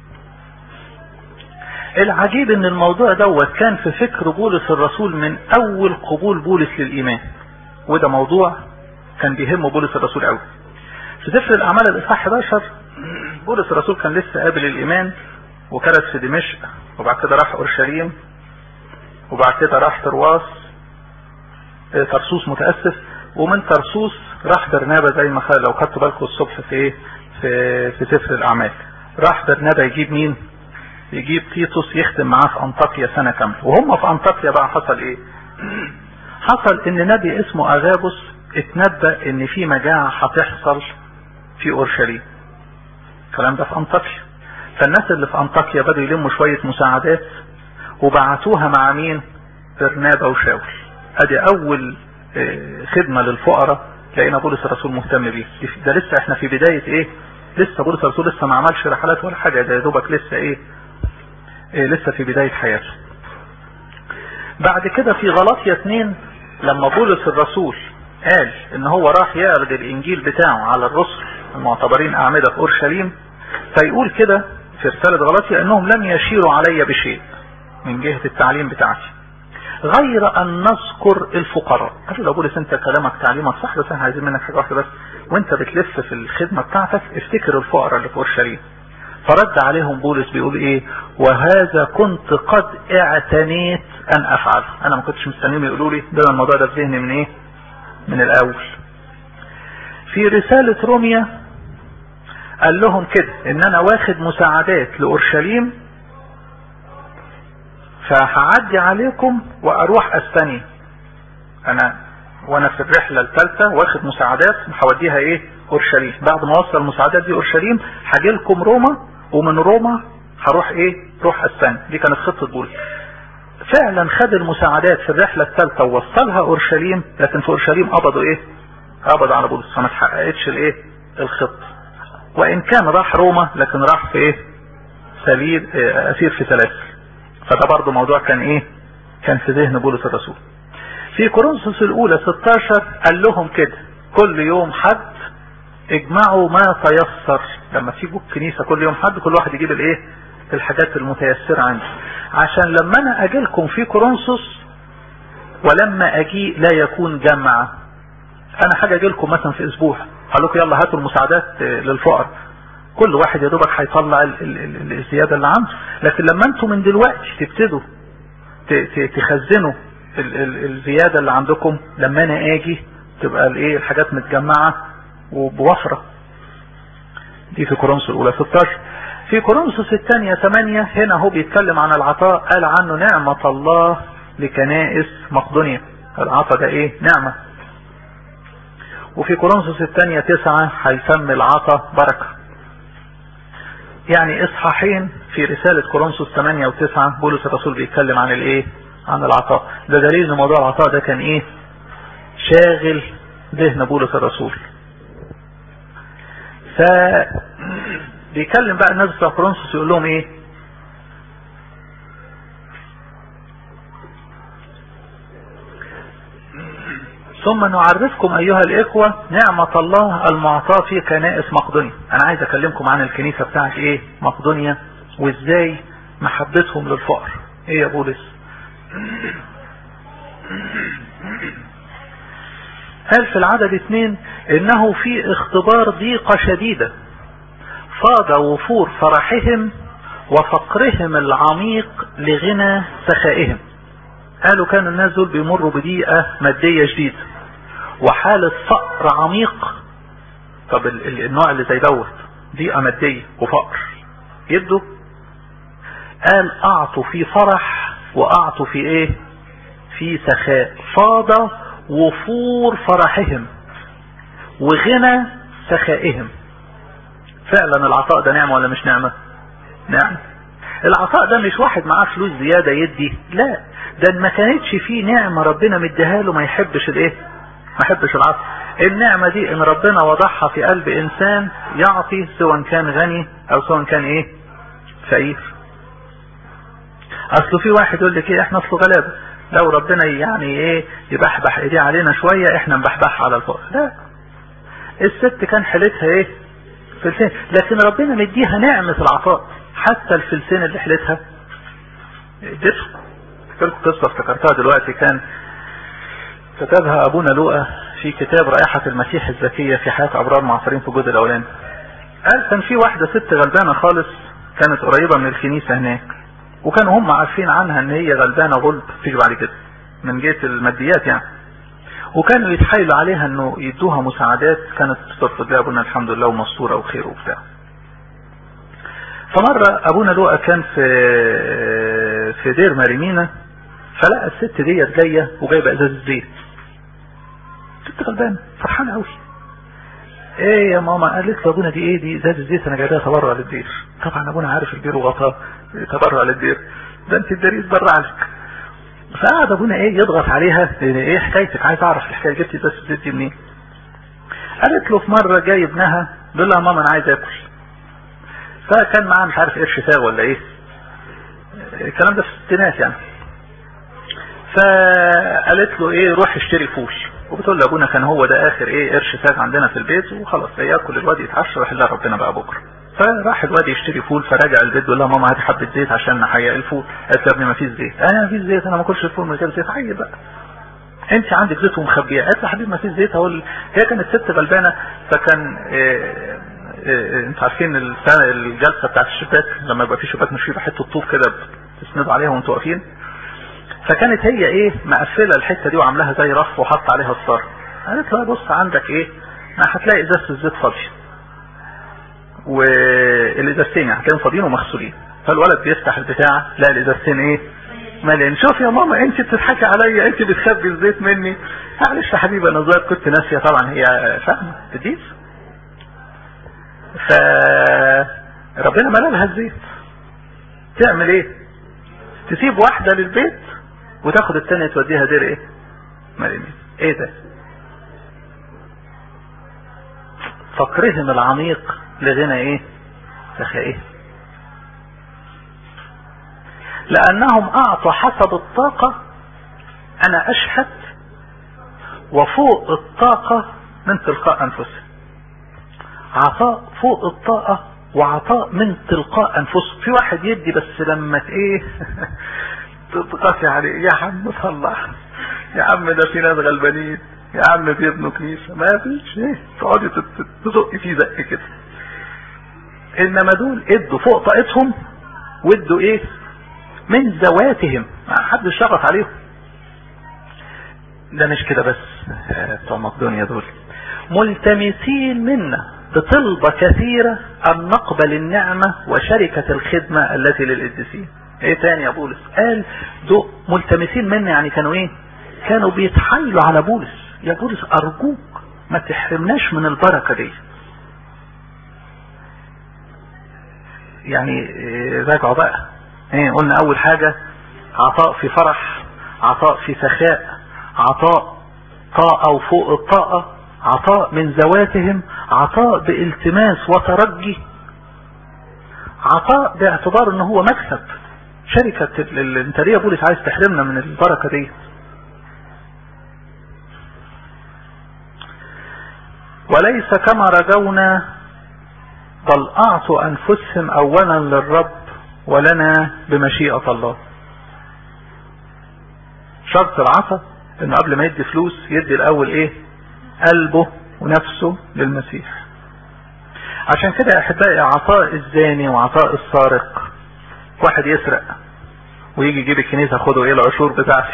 العجيب ان الموضوع دوت كان في فكر بولس الرسول من اول قبول بولس للايمان وده موضوع كان بيهم بولس الرسول قوي في سفر الاعمال الاصحاح 11 بولس الرسول كان لسه قابل الايمان وكرس في دمشق وبعد كده راح اورشليم وبعد كده راح ترواس ترسوس متاسف ومن ترسوس راح برنابا زي ما قال لو خدتوا بالكم الصبح في ايه في في سفر الاعمال راح برنابا يجيب مين يجيب تيتوس يختم معاه في انطاكيا سنه كامله وهم في انطاكيا بقى حصل ايه حصل ان نبي اسمه اغابوس اتنبأ ان في مجاعة هتحصل في اورشليم الكلام ده في انطاكيا فالناس اللي في انطاكيا بدوا يلموا شوية مساعدات وبعتوها مع مين برنابا وشاول ادي اول خدمة للفقراء لقينا بولس الرسول مهتم بيه ده لسه احنا في بداية ايه لسه بولس الرسول لسه ما عملش رحلات ولا حاجة ده يا دوبك لسه ايه, إيه لسه في بداية حياته بعد كده في غلطية اتنين لما بولس الرسول قال ان هو راح يعرض الانجيل بتاعه على الرسل المعتبرين اعمدة في اورشليم فيقول كده في رسالة غلطية انهم لم يشيروا علي بشيء من جهة التعليم بتاعتي غير ان نذكر الفقراء قال له بولس انت كلامك تعليمك صح بس احنا عايزين منك حاجة واحدة بس وانت بتلف في الخدمة بتاعتك افتكر الفقراء اللي في اورشليم فرد عليهم بولس بيقول ايه وهذا كنت قد اعتنيت ان افعل انا ما كنتش مستنيهم يقولوا لي ده الموضوع ده في ذهني من ايه من الاول في رسالة روميا قال لهم كده ان انا واخد مساعدات لاورشليم فهعدي عليكم واروح استني انا وانا في الرحلة الثالثة واخد مساعدات هوديها ايه اورشليم بعد ما اوصل المساعدات دي اورشليم هاجي لكم روما ومن روما هروح ايه روح استني دي كانت خطة بولس فعلا خد المساعدات في الرحلة الثالثة ووصلها اورشليم لكن في اورشليم قبضوا ايه قبض على بولس فما اتحققتش الايه الخطة وان كان راح روما لكن راح في ايه سليل اسير في سلاسل فده برضه موضوع كان ايه كان في ذهن بولس الرسول في كورنثوس الاولى 16 قال لهم كده كل يوم حد اجمعوا ما تيسر لما تيجوا الكنيسة كل يوم حد كل واحد يجيب الايه الحاجات المتيسرة عنده عشان لما انا اجي لكم في كورنثوس ولما اجي لا يكون جمع انا حاجة اجي لكم مثلا في اسبوع قال لكم يلا هاتوا المساعدات للفقراء كل واحد يا دوبك هيطلع الزيادة اللي عنده لكن لما انتم من دلوقتي تبتدوا تخزنوا الزيادة اللي عندكم لما انا اجي تبقى الايه الحاجات متجمعة وبوفرة دي في كورنثوس الاولى 16 في كورنثوس الثانية 8 هنا هو بيتكلم عن العطاء قال عنه نعمة الله لكنائس مقدونيا العطاء ده ايه نعمة وفي كورنثوس الثانية 9 هيسمي العطاء بركة يعني اصحاحين في رسالة كورنثوس 8 و9 بولس الرسول بيتكلم عن الايه عن العطاء ده دليل ان موضوع العطاء ده كان ايه شاغل ذهن بولس الرسول ف بيكلم بقى الناس بتوع كورنثوس يقول لهم ايه ثم نعرفكم ايها الاخوة نعمة الله المعطاة في كنائس مقدونيا انا عايز اكلمكم عن الكنيسة بتاعت ايه مقدونيا وازاي محبتهم للفقر ايه يا بولس قال في العدد اثنين انه في اختبار ضيقة شديدة فاض وفور فرحهم وفقرهم العميق لغنى سخائهم قالوا كان الناس دول بيمروا بضيقة مادية شديدة وحالة فقر عميق طب النوع اللي زي دوت ضيقة مادية وفقر يبدو قال اعطوا في فرح واعطوا في ايه في سخاء فاض وفور فرحهم وغنى سخائهم فعلا العطاء ده نعمة ولا مش نعمة نعمة العطاء ده مش واحد معاه فلوس زيادة يدي لا ده ما كانتش فيه نعمة ربنا مديها له ما يحبش الايه ما يحبش العطاء النعمة دي ان ربنا وضعها في قلب انسان يعطي سواء كان غني او سواء كان ايه فقير اصله في واحد يقول لك ايه احنا اصله غلابه لو ربنا يعني ايه يبحبح ايديه علينا شوية احنا نبحبح على الفقر لا الست كان حالتها ايه فلسين لكن ربنا مديها نعمة العطاء حتى الفلسين اللي حلتها اديته افتكرت قصة افتكرتها دلوقتي كان كتبها ابونا لوقا في كتاب رائحة المسيح الزكية في حياة ابرار معاصرين في الجزء الاولاني قال كان في واحدة ست غلبانة خالص كانت قريبة من الكنيسة هناك وكانوا هم عارفين عنها ان هي غلبانة غلب تيجي بعد كده من جهة الماديات يعني وكانوا يتحايلوا عليها انه يدوها مساعدات كانت ترفض لها ابونا الحمد لله ومستورة وخير وبتاع فمرة ابونا لوقا كان في في دير مريمينا فلقى الست ديت جاية وجايبة ازاز زيت ست غلبانة فرحانة قوي ايه يا ماما قالت له ابونا دي ايه دي ازاز الزيت انا جايبها تبرع للدير طبعا ابونا عارف الدير وغطاه تبرع للدير ده انت الدير يتبرع لك فقعد ابونا ايه يضغط عليها ايه حكايتك عايز اعرف الحكايه جبتي ازاز الزيت دي منين قالت له في مره جاي ابنها بيقول لها ماما انا عايز اكل فكان معاه مش عارف قرش ساغ ولا ايه الكلام ده في الستينات يعني فقالت له ايه روح اشتري فول وبتقول له ابونا كان هو ده اخر ايه قرش ساغ عندنا في البيت وخلاص ياكل الواد يتعشى راح لها ربنا بقى بكره فراح الواد يشتري فول فرجع البيت بيقول لها ماما هاتي حبه زيت عشان نحيق الفول قالت له يا ابني ما فيش زيت انا ما فيش زيت انا ما اكلش الفول من غير زيت حي بقى انت عندك زيت ومخبيه قالت له حبيبي ما فيش زيت اقول هي كانت ست غلبانه فكان إيه إيه انت عارفين السنه الجلسه بتاعت الشباك لما يبقى في شباك مش فيه حته طوب كده تسندوا عليها وانتوا واقفين فكانت هي ايه مقفله الحته دي وعاملاها زي رف وحط عليها الصار قالت له بص عندك ايه ما هتلاقي ازازه الزيت فاضيه والازازتين يعني هتلاقيهم فاضيين ومغسولين فالولد بيفتح البتاع لا الازازتين ايه مليان شوف يا ماما انت بتضحكي عليا انت بتخبي الزيت مني معلش يا حبيبي انا صغير كنت ناسيه طبعا هي فاهمه تديس ف ربنا ملا لها الزيت تعمل ايه تسيب واحدة للبيت وتاخد التانية توديها دير ايه مريمين ايه ده فقرهم العميق لغنى ايه سخائه لانهم اعطوا حسب الطاقة انا اشهد وفوق الطاقة من تلقاء انفسهم عطاء فوق الطاقة وعطاء من تلقاء انفسهم في واحد يدي بس لما ايه تضغطي عليه يا عم صلح يا عم ده في ناس غلبانين يا عم بيبنوا كنيسة ما فيش ايه تقعدي تزقي فيه زق كده انما دول ادوا فوق طاقتهم وادوا ايه من ذواتهم ما حدش شرط عليهم ده مش كده بس بتوع مقدونيا دول ملتمسين منا بطلبة كثيرة أن نقبل النعمة وشركة الخدمة التي للقديسين ايه تاني يا بولس قال دول ملتمسين منا يعني كانوا ايه كانوا بيتحايلوا على بولس يا بولس ارجوك ما تحرمناش من البركة دي يعني راجعوا بقى ايه قلنا اول حاجة عطاء في فرح عطاء في سخاء عطاء طاقة وفوق الطاقة عطاء من ذواتهم عطاء بالتماس وترجي عطاء باعتبار ان هو مكسب شركة الانتارية بولس عايز تحرمنا من البركة دي وليس كما رجونا بل اعطوا انفسهم اولا للرب ولنا بمشيئة الله شرط العطا انه قبل ما يدي فلوس يدي الاول ايه قلبه ونفسه للمسيح عشان كده يا احبائي عطاء الزاني وعطاء السارق واحد يسرق ويجي يجيب الكنيسة خدوا ايه العشور بتاعتي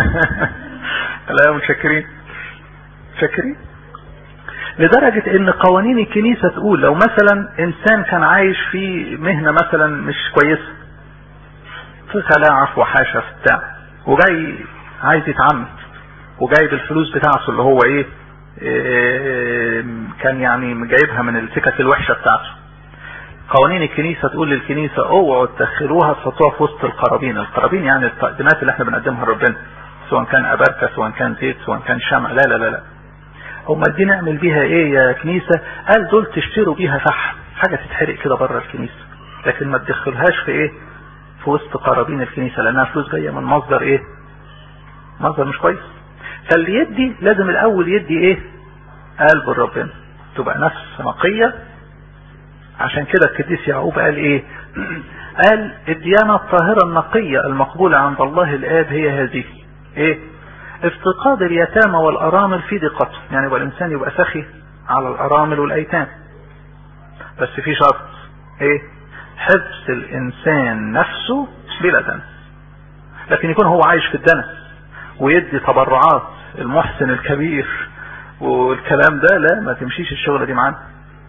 لا متشكرين متشكرين لدرجة ان قوانين الكنيسة تقول لو مثلا انسان كان عايش في مهنة مثلا مش كويسة في خلاعة في وحاشة في بتاع وجاي عايز يتعمد وجايب الفلوس بتاعته اللي هو ايه, إيه كان يعني جايبها من السكك الوحشة بتاعته قوانين الكنيسة تقول للكنيسة اوعوا تدخلوها تحطوها في وسط القرابين القرابين يعني التقديمات اللي احنا بنقدمها لربنا سواء كان اباركة سواء كان زيت سواء كان شمع لا لا لا لا هم دي نعمل بيها ايه يا كنيسة قال دول تشتروا بيها فحم حاجة تتحرق كده بره الكنيسة لكن ما تدخلهاش في ايه في وسط قرابين الكنيسة لانها فلوس جاية من مصدر ايه مصدر مش كويس فاللي يدي لازم الاول يدي ايه قلب ربنا تبقى نفس نقية عشان كده القديس يعقوب قال ايه قال الديانة الطاهرة النقية المقبولة عند الله الآب هي هذه ايه افتقاد اليتامى والأرامل في دقته يعني يبقى الإنسان يبقى سخي على الأرامل والأيتام بس في شرط ايه حبس الإنسان نفسه بلا دنس لكن يكون هو عايش في الدنس ويدي تبرعات المحسن الكبير والكلام ده لا ما تمشيش الشغلة دي معانا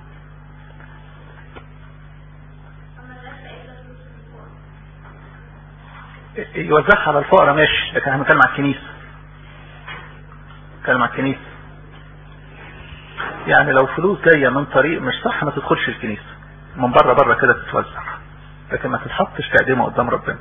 يوزعها على الفقراء ماشي لكن احنا بنتكلم على الكنيسه بنتكلم على الكنيسه يعني لو فلوس جايه من طريق مش صح ما تدخلش الكنيسه من بره بره كده تتوزع لكن ما تتحطش تقديمها قدام ربنا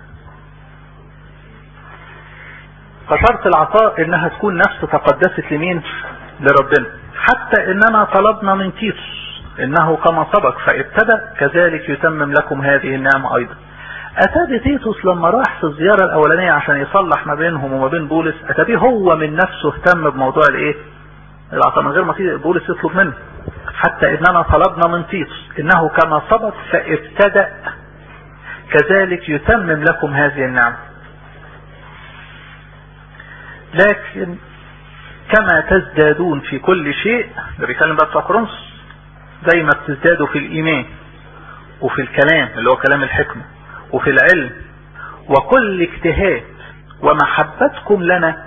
فشرط العطاء انها تكون نفس تقدست لمين لربنا حتى اننا طلبنا من تيتوس انه كما سبق فابتدأ كذلك يتمم لكم هذه النعمة ايضا اتى تيتوس لما راح في الزيارة الاولانية عشان يصلح ما بينهم وما بين بولس اتى هو من نفسه اهتم بموضوع الايه العطاء من غير ما بولس يطلب منه حتى اننا طلبنا من تيتوس انه كما سبق فابتدأ كذلك يتمم لكم هذه النعمة لكن كما تزدادون في كل شيء ده بيتكلم بقى بتاع كورنثوس زي ما بتزدادوا في الايمان وفي الكلام اللي هو كلام الحكمة وفي العلم وكل اجتهاد ومحبتكم لنا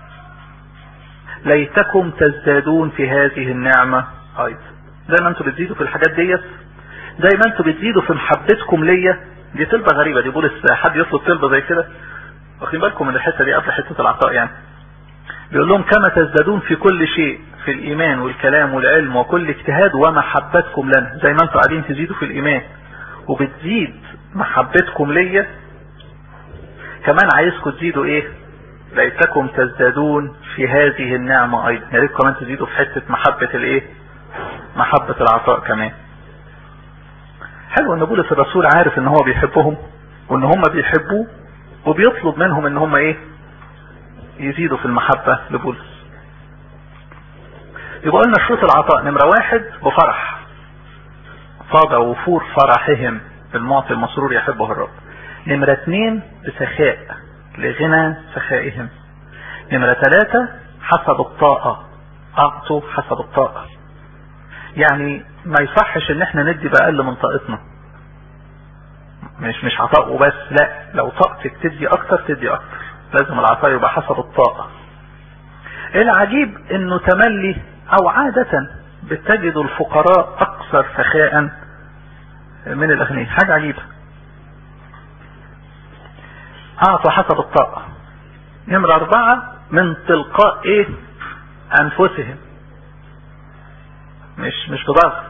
ليتكم تزدادون في هذه النعمة ايضا زي ما انتوا بتزيدوا في الحاجات ديت زي ما انتوا بتزيدوا في محبتكم ليا دي طلبة غريبة دي بولس حد يطلب طلبة زي كده واخدين بالكم من الحتة دي قبل حتة العطاء يعني بيقول لهم كما تزدادون في كل شيء في الإيمان والكلام والعلم وكل اجتهاد ومحبتكم لنا زي ما انتوا قاعدين تزيدوا في الإيمان وبتزيد محبتكم ليا كمان عايزكم تزيدوا ايه ليتكم تزدادون في هذه النعمة ايضا يا ريت كمان تزيدوا في حتة محبة الايه محبة العطاء كمان حلو ان بولس الرسول عارف ان هو بيحبهم وان هم بيحبوه وبيطلب منهم ان هم ايه يزيدوا في المحبة لبولس يبقى قلنا شروط العطاء نمرة واحد بفرح فاض وفور فرحهم المعطي المسرور يحبه الرب نمرة اثنين بسخاء لغنى سخائهم نمرة ثلاثة حسب الطاقة اعطوا حسب الطاقة يعني ما يصحش ان احنا ندي بأقل من طاقتنا مش مش عطاء وبس لا لو طاقتك تدي اكتر تدي اكتر لازم العطاء يبقى حسب الطاقة العجيب انه تملي او عادة بتجد الفقراء اكثر سخاء من الاغنياء حاجة عجيبة اعطوا حسب الطاقة نمرة اربعة من تلقاء ايه انفسهم مش مش بضغط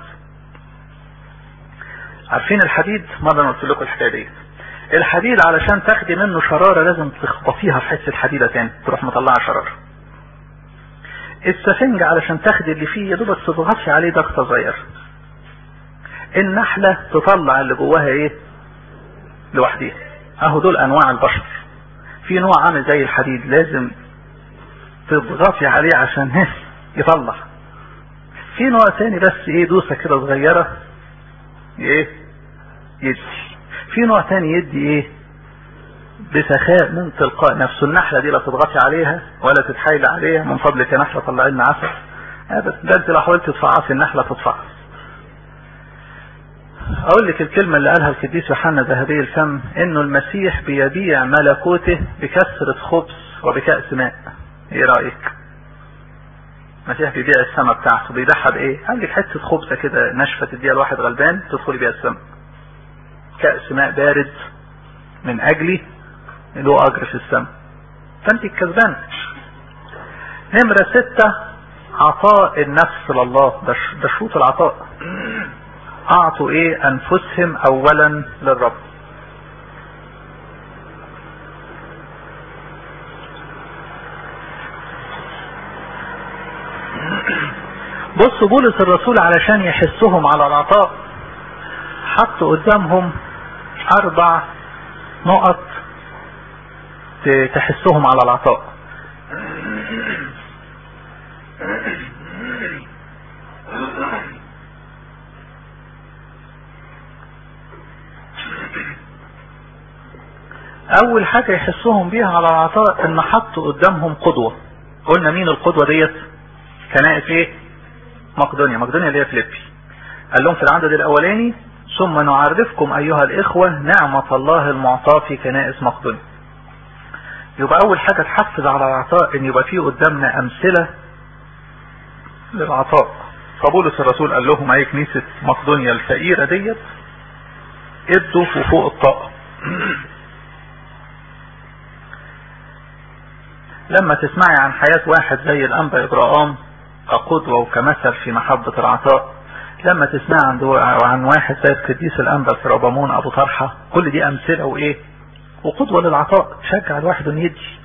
عارفين الحديد مرة انا قلت لكم الحكاية دي الحديد علشان تاخدي منه شرارة لازم تخبطيها في حس الحديدة تاني تروح مطلعها شرارة السفنج علشان تاخدي اللي فيه يا دوبك تضغطي عليه ضغطة صغيرة النحلة تطلع اللي جواها ايه لوحديها اهو دول انواع البشر في نوع عامل زي الحديد لازم تضغطي عليه عشان يطلع في نوع تاني بس ايه دوسة كده صغيرة ايه يدي في نوع تاني يدي ايه بسخاء من تلقاء نفسه النحلة دي لا تضغطي عليها ولا تتحايل عليها من فضلك يا نحلة طلعي لنا عسل ابدا ده انت لو حاولت تدفعصي النحلة تدفعص اقول لك الكلمة اللي قالها القديس يوحنا ذهبي الفم انه المسيح بيبيع ملكوته بكسرة خبز وبكأس ماء ايه رأيك المسيح بيبيع السماء بتاعته بيبيعها بايه قال لك حتة خبزة كده ناشفة تديها لواحد غلبان تدخلي بيها السماء كأس ماء بارد من اجلي له اجر في السماء فانت الكسبان نمرة ستة عطاء النفس لله ده شروط العطاء اعطوا ايه انفسهم اولا للرب بص بولس الرسول علشان يحسهم على العطاء حط قدامهم اربع نقط تحسهم على العطاء اول حاجة يحسوهم بيها على العطاء ان حطوا قدامهم قدوة قلنا مين القدوة ديت كنائس ايه مقدونيا مقدونيا اللي هي فيليبي قال لهم في العدد الاولاني ثم نعرفكم ايها الاخوة نعمة الله المعطاة في كنائس مقدونيا يبقى اول حاجة تحفز على العطاء ان يبقى فيه قدامنا امثلة للعطاء فبولس الرسول قال لهم اي كنيسة مقدونيا الفقيرة ديت ادوا وفوق الطاقة لما تسمعي عن حياة واحد زي الانبا ابراهام كقدوة وكمثل في محبة العطاء لما تسمع عن عن واحد زي القديس الانبا سرابامون ابو طرحة كل دي امثلة وايه وقدوة للعطاء تشجع الواحد انه يدي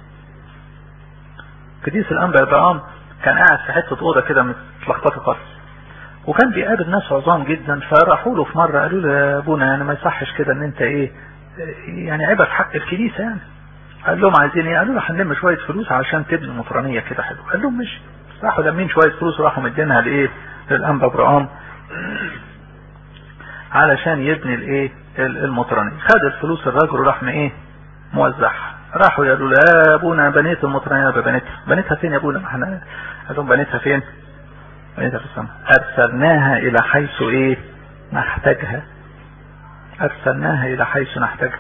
قديس الانبا ابراهام كان قاعد في حتة اوضة كده متلخبطة خالص وكان بيقابل ناس عظام جدا فراحوا له في مرة قالوا له يا ابونا يعني ما يصحش كده ان انت ايه يعني عيبك حق الكنيسة يعني قال لهم عايزين ايه قالوا له هنلم شوية فلوس عشان تبني مطرانية كده حلو قال لهم مش راحوا لمين شوية فلوس وراحوا مدينها لايه للانبا ابراهام علشان يبني الايه المطرانية خد الفلوس الراجل وراح ايه موزعها راحوا يقولوا له يا ابونا بنيت المطرانية بنيتها بنيتها فين يا ابونا ما احنا قال لهم بنيتها فين بنيتها في السماء ارسلناها الى حيث ايه نحتاجها ارسلناها الى حيث نحتاجها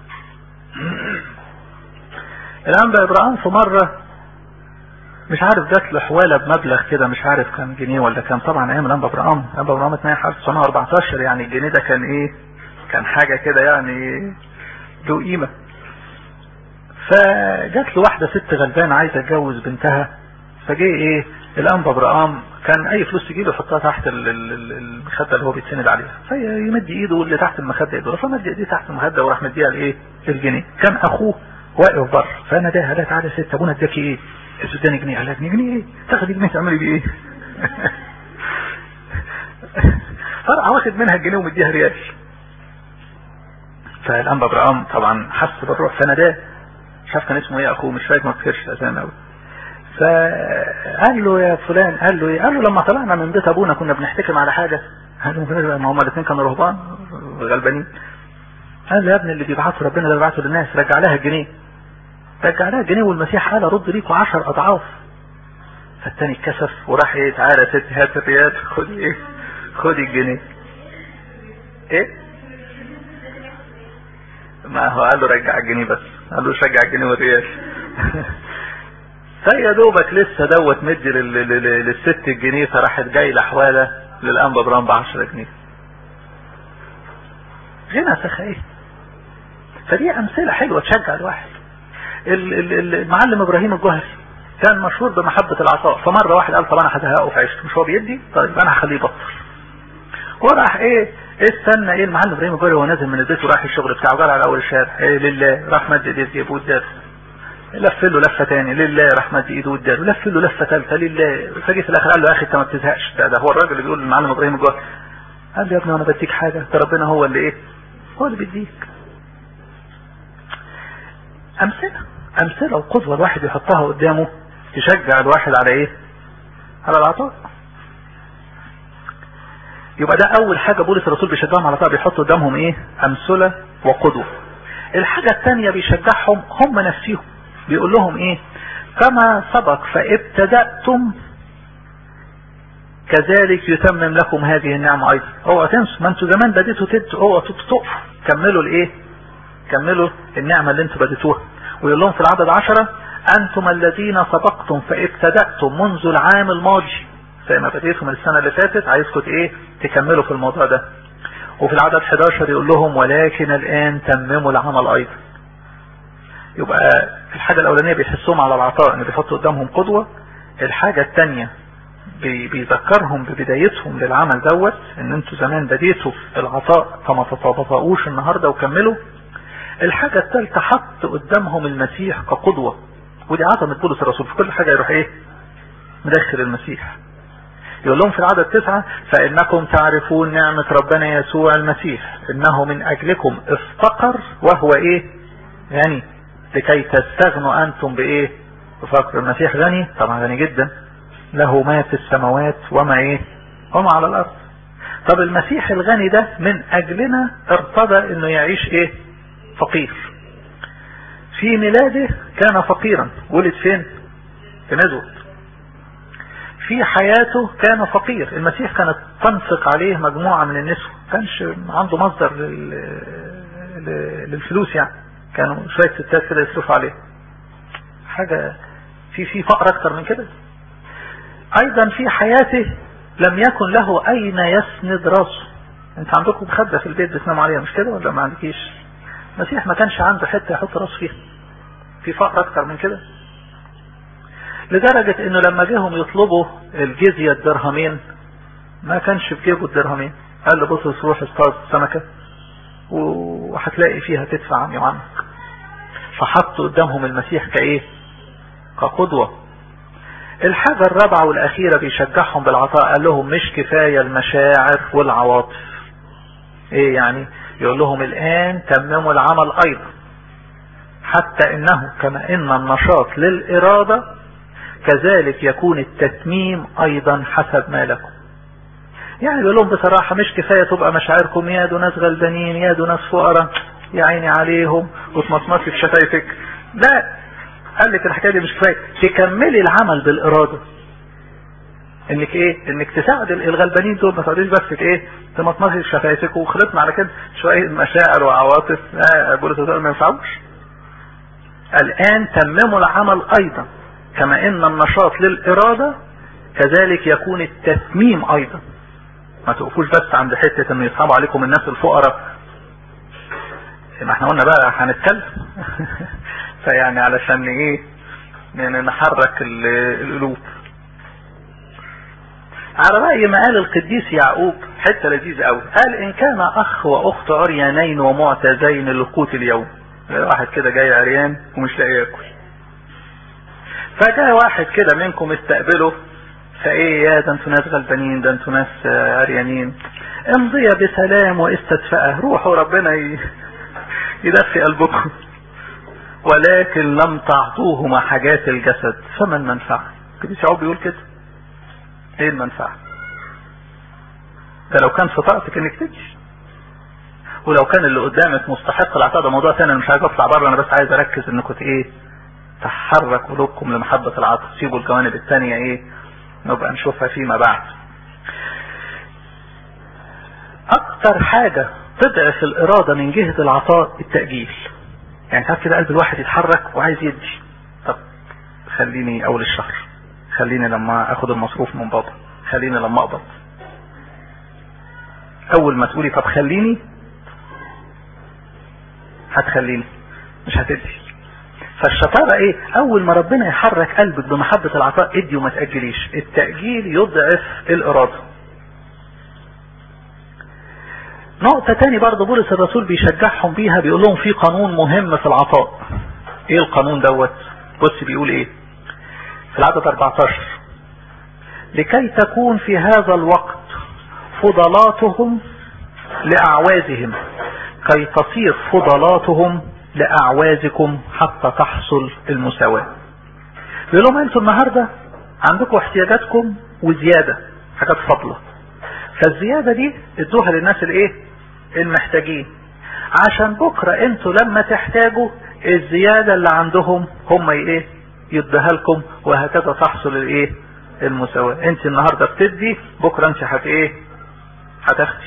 الانبا ابراهيم في مرة مش عارف جات له حوالة بمبلغ كده مش عارف كان جنيه ولا كان طبعا ايام الانبا ابراهيم الانبا ابراهيم اتنين حرف 1914 يعني الجنيه ده كان ايه كان حاجة كده يعني له قيمة فجات له واحدة ست غلبانة عايزة تجوز بنتها فجه ايه الانبا ابراهيم كان اي فلوس تجيله يحطها تحت المخدة اللي هو بيتسند عليها فيمد ايده اللي تحت المخدة يدور فمد ايديه تحت المخدة وراح مديها الايه الجنيه كان اخوه واقف بره فناداها لا تعالى ست ابونا اداكي ايه اداني جنيه قال لها جنيه ايه تاخدي جنيه تعملي بيه ايه فرع واخد منها الجنيه ومديها ريال فالانبا ابراهيم طبعا حس بالروح فناداه شاف كان اسمه ايه اخوه مش فاكر ما افتكرش اسامي قوي فقال له يا فلان قال له ايه قال له لما طلعنا من بيت ابونا كنا بنحتكم على حاجه قال له ما هم الاثنين كانوا رهبان غلبانين قال له يا ابني اللي بيبعته ربنا ده بيبعته للناس رجع لها الجنيه رجع لها الجنيه والمسيح قال ارد ليكوا 10 اضعاف فالتاني اتكسف وراح ايه تعالى يا ستي هات الريال خدي ايه خدي الجنيه ايه ما هو قال له رجع الجنيه بس قال له رجع الجنيه والريال فيا دوبك لسه دوت مدي للست الجنيه فراحت جاي لحواله للانبا برام ب 10 جنيه غنى سخائي فدي امثله حلوه تشجع الواحد المعلم ابراهيم الجهري كان مشهور بمحبة العطاء فمرة واحد قال طب انا هزهقه في عيشته مش هو بيدي طيب انا هخليه يبطل وراح ايه استنى ايه المعلم ابراهيم الجهري وهو نازل من البيت وراح الشغل بتاعه قال على اول الشارع ايه لله راح مد ايديه في جيبه واداله لف له لفه تاني لله راح مد ايده واداله لف له لفه ثالثه لله فجي في الاخر قال له يا اخي انت ما بتزهقش ده, ده هو الراجل اللي بيقول للمعلم ابراهيم الجهري قال له يا ابني وانا بديك حاجه ده ربنا هو اللي ايه هو اللي بيديك امثله امثله وقدوه الواحد يحطها قدامه تشجع الواحد على ايه على العطاء يبقى ده اول حاجة بولس الرسول بيشجعهم على العطاء بيحط قدامهم ايه امثلة وقدوة الحاجة الثانية بيشجعهم هم نفسهم بيقول لهم ايه كما سبق فابتدأتم كذلك يتمم لكم هذه النعمة ايضا اوعى تنسوا ما انتوا زمان بديتوا تدوا اوعى تقفوا كملوا الايه كملوا النعمة اللي انتوا بديتوها ويقول لهم في العدد عشرة أنتم الذين سبقتم فابتدأتم منذ العام الماضي زي ما بديتم السنة اللي فاتت عايزكم ايه تكملوا في الموضوع ده وفي العدد 11 يقول لهم ولكن الآن تمموا العمل أيضا يبقى الحاجة الأولانية بيحسوهم على العطاء ان بيحطوا قدامهم قدوة الحاجة الثانية بيذكرهم ببدايتهم للعمل دوت ان انتوا زمان بديتوا العطاء فما تتبطئوش النهاردة وكملوا الحاجة الثالثة حط قدامهم المسيح كقدوة ودي عظمة بولس الرسول في كل حاجة يروح ايه مدخل المسيح يقول لهم في العدد تسعة فإنكم تعرفون نعمة ربنا يسوع المسيح إنه من أجلكم افتقر وهو إيه غني لكي تستغنوا أنتم بإيه بفقر المسيح غني طبعا غني جدا له ما في السماوات وما إيه وما على الأرض طب المسيح الغني ده من أجلنا ارتضى إنه يعيش إيه فقير في ميلاده كان فقيرا ولد فين في نزوة في حياته كان فقير المسيح كانت تنفق عليه مجموعة من النسوة كانش عنده مصدر للفلوس يعني كانوا شوية ستات كده يصرفوا عليه حاجة في في فقر اكتر من كده ايضا في حياته لم يكن له اين يسند راسه انت عندكم مخدة في البيت بتنام عليها مش كده ولا ما عندكيش المسيح ما كانش عنده حتة يحط راسه فيها في فقر اكتر من كده لدرجة انه لما جيهم يطلبوا الجزية الدرهمين ما كانش في جيبه الدرهمين قال له بص روح اصطاد سمكة وهتلاقي فيها تدفع عني وعنك فحطوا قدامهم المسيح كايه كقدوة الحاجة الرابعة والاخيرة بيشجعهم بالعطاء قال لهم مش كفاية المشاعر والعواطف ايه يعني يقول لهم الان تمموا العمل ايضا حتى انه كما ان النشاط للارادة كذلك يكون التتميم ايضا حسب ما لكم يعني بيقول لهم بصراحة مش كفاية تبقى مشاعركم يا دو ناس غلبانين يا دو ناس فقراء يا عيني عليهم وتمطمطي في شفايفك لا قال لك الحكاية دي مش كفاية تكملي العمل بالارادة انك ايه انك تساعد الغلبانين دول ما تقعديش بس ايه تمطمطي في شفايفك وخلطنا على كده شوية مشاعر وعواطف لا بولس ما ينفعوش الان تمموا العمل ايضا كما ان النشاط للارادة كذلك يكون التتميم ايضا ما تقفوش بس عند حتة ان يصحبوا عليكم الناس الفقراء ما احنا قلنا بقى هنتكلم فيعني علشان ايه يعني نحرك القلوب على رأي ما قال القديس يعقوب حتة لذيذة قوي قال ان كان اخ واخت عريانين ومعتزين لقوت اليوم واحد كده جاي عريان ومش لاقي ياكل فجاء واحد كده منكم استقبله فايه يا ده انتوا ناس غلبانين ده انتوا ناس عريانين امضي بسلام واستدفأه روحوا ربنا يدفي قلبكم ولكن لم تعطوهما حاجات الجسد فما المنفعة كده شعوب بيقول كده ايه المنفعة ده لو كان في طاقتك انك تمشي ولو كان اللي قدامك مستحق العطاء ده موضوع ثاني انا مش عايز اطلع بره انا بس عايز اركز انكم ايه تحرك قلوبكم لمحبة العطاء سيبوا الجوانب الثانية ايه نبقى نشوفها فيما بعد اكتر حاجة تضعف الارادة من جهة العطاء التأجيل يعني ساعات كده قلب الواحد يتحرك وعايز يدي طب خليني اول الشهر خليني لما اخد المصروف من بابا خليني لما اقبض اول ما تقولي طب خليني هتخليني مش هتدي فالشطارة ايه اول ما ربنا يحرك قلبك بمحبة العطاء ادي وما تأجليش التأجيل يضعف الارادة نقطة تاني برضه بولس الرسول بيشجعهم بيها بيقول لهم في قانون مهم في العطاء ايه القانون دوت بص بيقول ايه في العدد 14 لكي تكون في هذا الوقت فضلاتهم لأعوازهم كي تصير فضلاتهم لأعوازكم حتى تحصل المساواة بيقول لهم انتوا النهاردة عندكم احتياجاتكم وزيادة حاجات فضلة فالزيادة دي ادوها للناس الايه المحتاجين عشان بكرة انتوا لما تحتاجوا الزيادة اللي عندهم هم ايه يديها لكم وهكذا تحصل الايه المساواة انت النهاردة بتدي بكرة انت هت ايه هتاخدي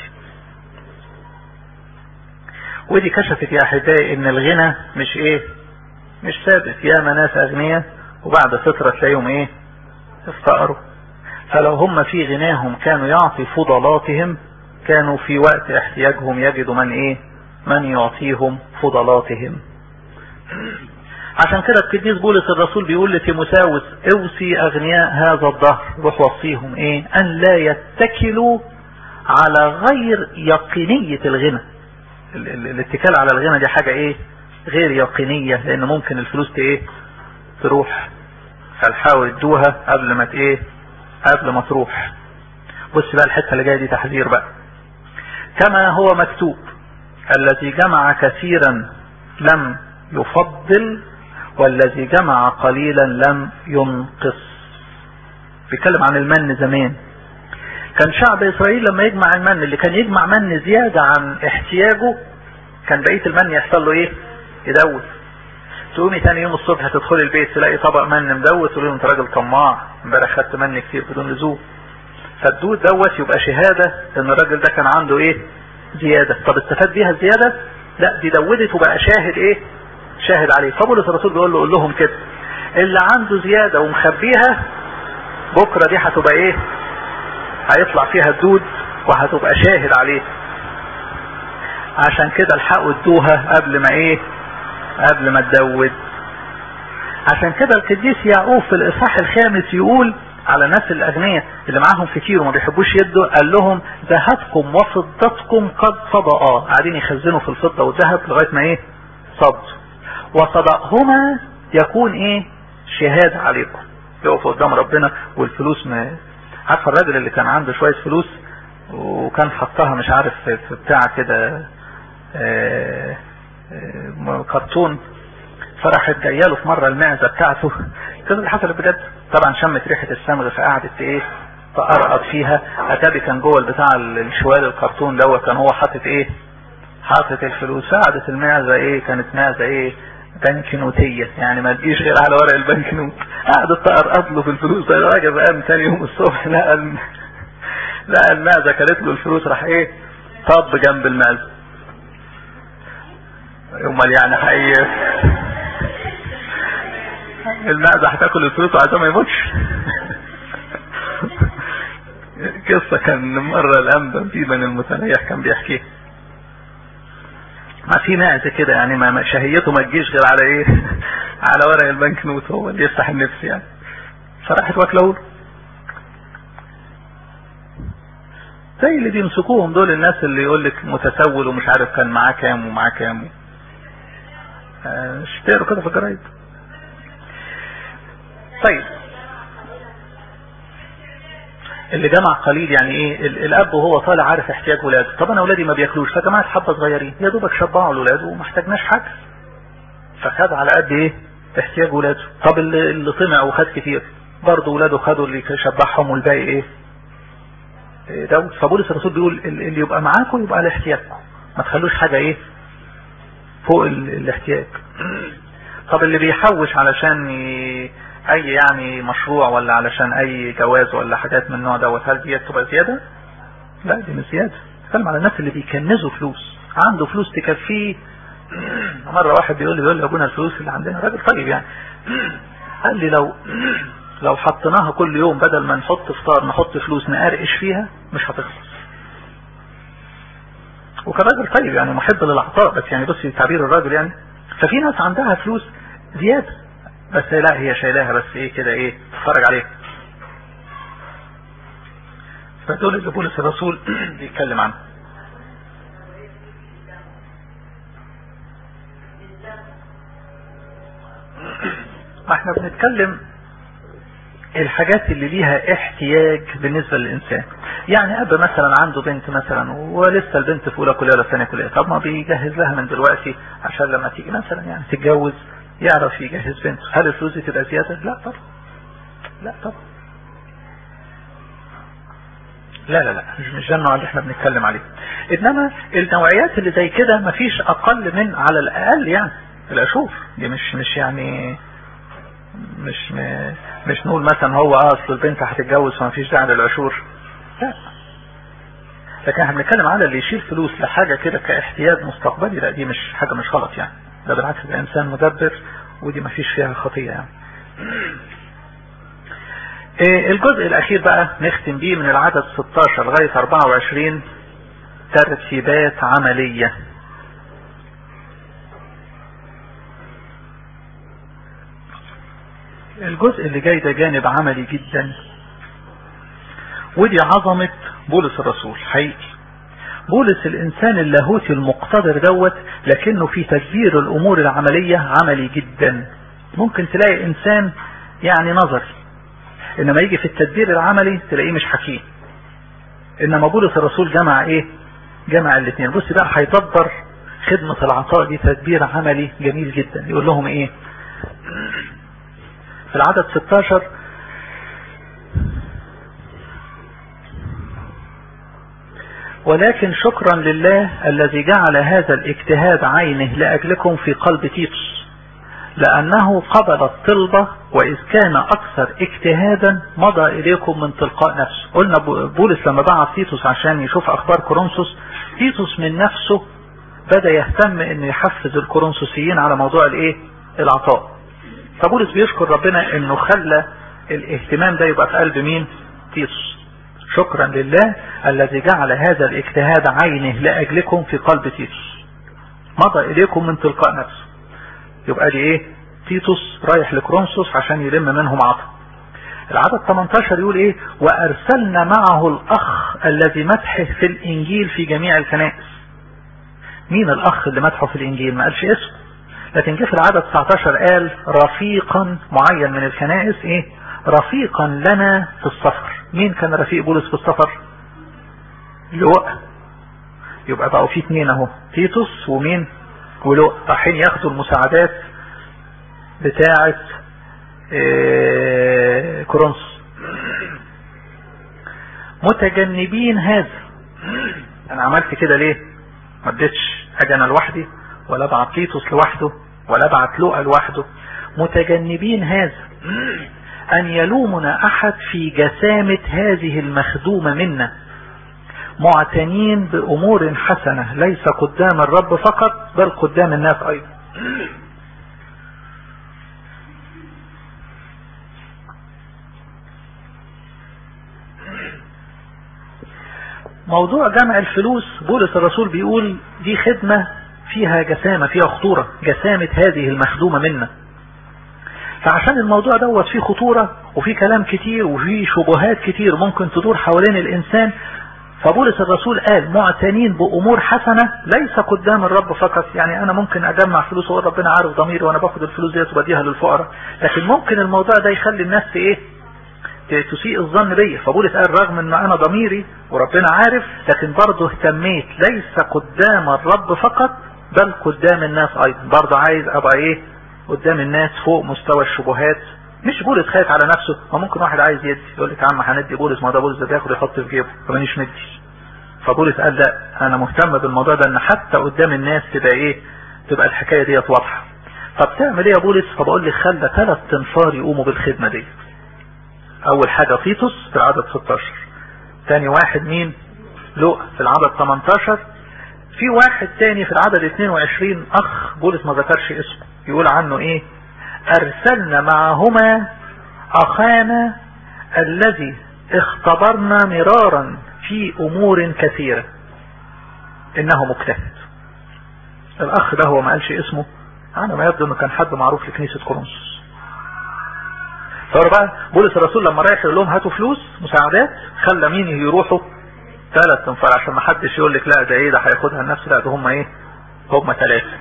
ودي كشفت يا احبائي ان الغنى مش ايه مش ثابت ياما ناس اغنياء وبعد فترة تلاقيهم ايه افتقروا فلو هم في غناهم كانوا يعطي فضلاتهم كانوا في وقت احتياجهم يجدوا من ايه من يعطيهم فضلاتهم عشان كده القديس بولس الرسول بيقول لتيموساوس اوصي اغنياء هذا الظهر روح وصيهم ايه ان لا يتكلوا على غير يقينية الغنى الاتكال على الغنى دي حاجة ايه غير يقينية لان ممكن الفلوس ايه تروح فالحاول ادوها قبل ما ايه قبل ما تروح بص بقى الحتة اللي جاية دي تحذير بقى كما هو مكتوب الذي جمع كثيرا لم يفضل والذي جمع قليلا لم ينقص بيتكلم عن المن زمان كان شعب اسرائيل لما يجمع المن اللي كان يجمع من زيادة عن احتياجه كان بقية المن يحصل له ايه يدوس تقومي تاني يوم الصبح تدخلي البيت تلاقي طبق من مدوت تقولي انت راجل طماع امبارح خدت من كتير بدون لزوم فالدود دوت يبقى شهاده ان الراجل ده كان عنده ايه زياده طب استفاد بيها الزياده لا دي دودت وبقى شاهد ايه شاهد عليه فبولس الرسول بيقول له قول لهم كده اللي عنده زياده ومخبيها بكره دي هتبقى ايه هيطلع فيها الدود وهتبقى شاهد عليه عشان كده الحقوا ادوها قبل ما ايه قبل ما تدود عشان كده القديس يعقوب في الاصحاح الخامس يقول على الناس الاغنياء اللي معاهم كتير وما بيحبوش يدوا قال لهم ذهبكم وفضتكم قد صدقا قاعدين يخزنوا في الفضه والذهب لغايه ما ايه صد وصدقهما يكون ايه شهاد عليكم يقف قدام ربنا والفلوس ما عارفه الراجل اللي كان عنده شويه فلوس وكان حطها مش عارف في بتاع كده كرتون فراحت جايه له في مره المعزه بتاعته كده اللي حصلت بجد طبعا شمت ريحه الصمغ فقعدت ايه تقرقط فيها اتابي كان جوه البتاع الشوال الكرتون دوت كان هو حاطط ايه حاطط الفلوس قعدت المعزه ايه كانت معزه ايه بنك نوتيه يعني ما تجيش غير على ورق البنك نوت قعدت تقرقط له في الفلوس ده الراجل قام تاني يوم الصبح لقى لقى المعزه كلت له الفلوس راح ايه طب جنب المعزه امال يعني حقيقي المعزة هتاكل الفلوس وعشان ما يموتش قصة كان مرة الأنبا في بن المتنيح كان بيحكيها ما في معزة كده يعني ما شهيته ما تجيش غير على ايه على ورق البنك نوت هو اللي يفتح النفس يعني فراحت واكله زي اللي بيمسكوهم دول الناس اللي يقول لك متسول ومش عارف كان معاه كام ومعاه كام اشتروا كده في الجرايد طيب اللي جمع قليل يعني ايه الاب وهو طالع عارف احتياج ولاده طب انا اولادي ما بياكلوش فجماعه حبه صغيرين يا دوبك شبعوا الاولاد وما احتاجناش حاجه فخد على قد ايه احتياج ولاده طب اللي, اللي طمع وخد كتير برضه ولاده خدوا اللي شبعهم والباقي ايه ده فبولس الرسول بيقول اللي يبقى معاكم يبقى على احتياجكم ما تخلوش حاجه ايه فوق الاحتياج طب اللي بيحوش علشان ي... اي يعني مشروع ولا علشان اي جواز ولا حاجات من النوع دوت هل دي تبقى زياده؟ لا دي مش زياده بتكلم على الناس اللي بيكنزوا فلوس عنده فلوس تكفيه مره واحد بيقول لي بيقول لي ابونا الفلوس اللي عندنا راجل طيب يعني قال لي لو لو حطيناها كل يوم بدل ما نحط فطار نحط فلوس نقرقش فيها مش هتخلص وكان راجل طيب يعني محب للعطاء بس يعني بصي تعبير الراجل يعني ففي ناس عندها فلوس زياده بس لا هي شايلاها بس ايه كده ايه تتفرج عليها فدول اللي بولس الرسول بيتكلم عنه ما احنا بنتكلم الحاجات اللي ليها احتياج بالنسبة للإنسان يعني أب مثلا عنده بنت مثلا ولسه البنت في أولى كلية ولا ثانية كلية طب ما بيجهز لها من دلوقتي عشان لما تيجي مثلا يعني تتجوز يعرف يجهز بنته هل الفلوس دي تبقى زيادة؟ لا طبعا لا طبعا لا لا لا مش مش ده النوع اللي احنا بنتكلم عليه انما النوعيات اللي زي كده مفيش اقل من على الاقل يعني العشور دي مش مش يعني مش مش نقول مثلا هو اه اصل البنت هتتجوز فما فيش داعي للعشور لا لكن احنا بنتكلم على اللي يشيل فلوس لحاجه كده كاحتياج مستقبلي لا دي مش حاجه مش غلط يعني ده بالعكس ده انسان مدبر ودي ما فيش فيها خطيه يعني إيه الجزء الاخير بقى نختم بيه من العدد 16 لغايه 24 ترتيبات عمليه الجزء اللي جاي ده جانب عملي جدا ودي عظمة بولس الرسول حقيقي بولس الانسان اللاهوتي المقتدر دوت لكنه في تدبير الامور العملية عملي جدا ممكن تلاقي انسان يعني نظري انما يجي في التدبير العملي تلاقيه مش حكيم انما بولس الرسول جمع ايه جمع الاثنين بص بقى هيدبر خدمة العطاء دي تدبير عملي جميل جدا يقول لهم ايه في العدد 16 ولكن شكرا لله الذي جعل هذا الاجتهاد عينه لأجلكم في قلب تيتوس لأنه قبل الطلبة وإذ كان أكثر اجتهادا مضى إليكم من تلقاء نفسه قلنا بولس لما بعت تيتوس عشان يشوف أخبار كورنثوس تيتوس من نفسه بدأ يهتم إنه يحفز الكورنثوسيين على موضوع الإيه العطاء فبولس بيشكر ربنا إنه خلى الاهتمام ده يبقى في قلب مين تيتوس شكرا لله الذي جعل هذا الاجتهاد عينه لأجلكم في قلب تيتوس مضى إليكم من تلقاء نفسه يبقى دي ايه تيتوس رايح لكرونسوس عشان يلم منهم عطا العدد 18 يقول ايه وارسلنا معه الاخ الذي مدحه في الانجيل في جميع الكنائس مين الاخ اللي مدحه في الانجيل ما قالش اسمه لكن جه في العدد 19 قال رفيقا معين من الكنائس ايه رفيقا لنا في السفر مين كان رفيق بولس في السفر لوقا يبقى بقوا في اتنين اهو تيتوس ومين ولو رايحين ياخدوا المساعدات بتاعة إيه كورنثوس متجنبين هذا انا عملت كده ليه ما اديتش اجي انا لوحدي ولا ابعت تيتوس لوحده ولا ابعت لوقا لوحده متجنبين هذا ان يلومنا احد في جسامة هذه المخدومة منا معتنين بأمور حسنة ليس قدام الرب فقط بل قدام الناس أيضا موضوع جمع الفلوس بولس الرسول بيقول دي خدمة فيها جسامة فيها خطورة جسامة هذه المخدومة منا فعشان الموضوع دوت فيه خطورة وفيه كلام كتير وفيه شبهات كتير ممكن تدور حوالين الإنسان فبولس الرسول قال معتنين بأمور حسنة ليس قدام الرب فقط يعني أنا ممكن أجمع فلوس وأقول ربنا عارف ضميري وأنا باخد الفلوس ديت وبديها للفقراء لكن ممكن الموضوع ده يخلي الناس إيه تسيء الظن بيا فبولس قال رغم ان انا ضميري وربنا عارف لكن برضه اهتميت ليس قدام الرب فقط بل قدام الناس ايضا برضه عايز ابقى ايه قدام الناس فوق مستوى الشبهات مش بولس خايف على نفسه ما ممكن واحد عايز يدي يقول لك يا عم هندي بولس ما ده بولس ده بياخد يحط في جيبه فمانيش مدي فبولس قال لا انا مهتم بالموضوع ده ان حتى قدام الناس تبقى ايه تبقى الحكايه ديت واضحه طب تعمل ايه يا بولس فبقول لك خلى ثلاث تنفار يقوموا بالخدمه دي اول حاجه تيتوس في العدد 16 ثاني واحد مين لوقا في العدد 18 في واحد تاني في العدد 22 اخ بولس ما ذكرش اسمه يقول عنه ايه ارسلنا معهما اخانا الذي اختبرنا مرارا في امور كثيرة انه مجتهد الاخ ده هو ما قالش اسمه انا ما يبدو انه كان حد معروف لكنيسة كورنثوس فهو بقى بولس الرسول لما رايح يقول لهم هاتوا فلوس مساعدات خلى مين يروحوا ثلاث تنفر عشان ما حدش يقول لك لا ده ايه ده هياخدها النفس لا ده هم ايه هم ثلاثة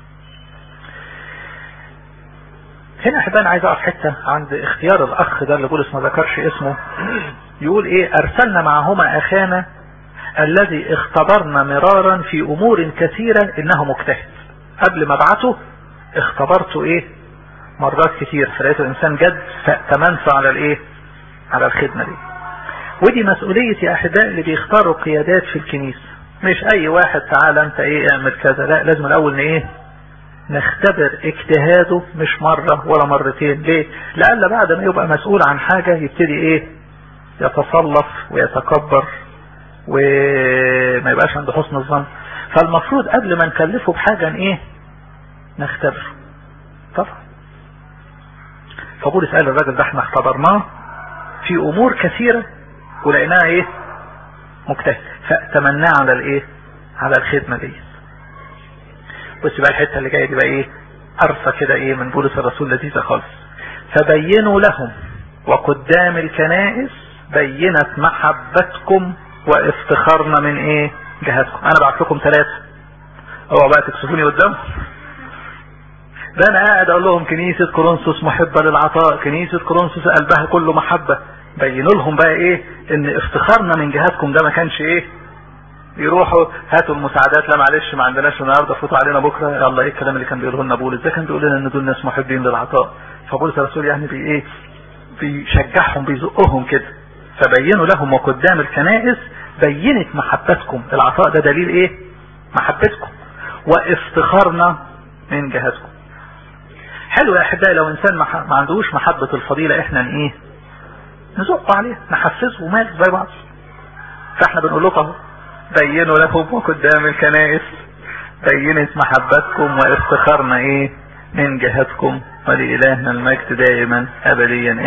هنا احبان عايز اقف حتة عند اختيار الاخ ده اللي بولس ما ذكرش اسمه يقول ايه ارسلنا معهما اخانا الذي اختبرنا مرارا في امور كثيرة انه مجتهد قبل ما ابعته اختبرته ايه مرات كتير فلقيت الانسان جد فأتمنت على الايه على الخدمة دي ودي مسؤولية يا احباء اللي بيختاروا قيادات في الكنيسة مش اي واحد تعال انت ايه اعمل كذا لا لازم الاول ايه نختبر اجتهاده مش مرة ولا مرتين ليه لألا بعد ما يبقى مسؤول عن حاجة يبتدي ايه يتصلف ويتكبر وما يبقاش عنده حسن الظن فالمفروض قبل ما نكلفه بحاجة ايه نختبره طبعا فبولس قال الراجل ده احنا اختبرناه في امور كثيرة ولقيناه ايه مجتهد فاتمناه على الايه على الخدمة دي بص بقى الحتة اللي جاية دي بقى ايه ارصة كده ايه من بولس الرسول لذيذة خالص فبينوا لهم وقدام الكنائس بينت محبتكم وافتخارنا من ايه جهتكم انا بعت لكم ثلاثة اوعوا بقى تكسفوني قدامهم ده انا قاعد اقول لهم كنيسة كورنثوس محبة للعطاء كنيسة كورنثوس قلبها كله محبة بينوا لهم بقى ايه ان افتخارنا من جهتكم ده ما كانش ايه يروحوا هاتوا المساعدات لا معلش ما عندناش النهارده فوتوا علينا بكره يلا ايه الكلام اللي كان بيقوله لنا بولس ده كان بيقول لنا ان دول ناس محبين للعطاء فبولس الرسول يعني بي ايه بيشجعهم بيزقهم كده فبينوا لهم وقدام الكنائس بينت محبتكم العطاء ده دليل ايه محبتكم وافتخارنا من جهتكم حلو يا احبائي لو انسان ما عندوش محبة الفضيلة احنا ايه نزقه عليه نحسسه ومال زي بعض فاحنا بنقول لكم اهو بينوا لهم وقدام الكنائس بينت محبتكم وافتخارنا ايه من جهتكم ولإلهنا المجد دائما ابديا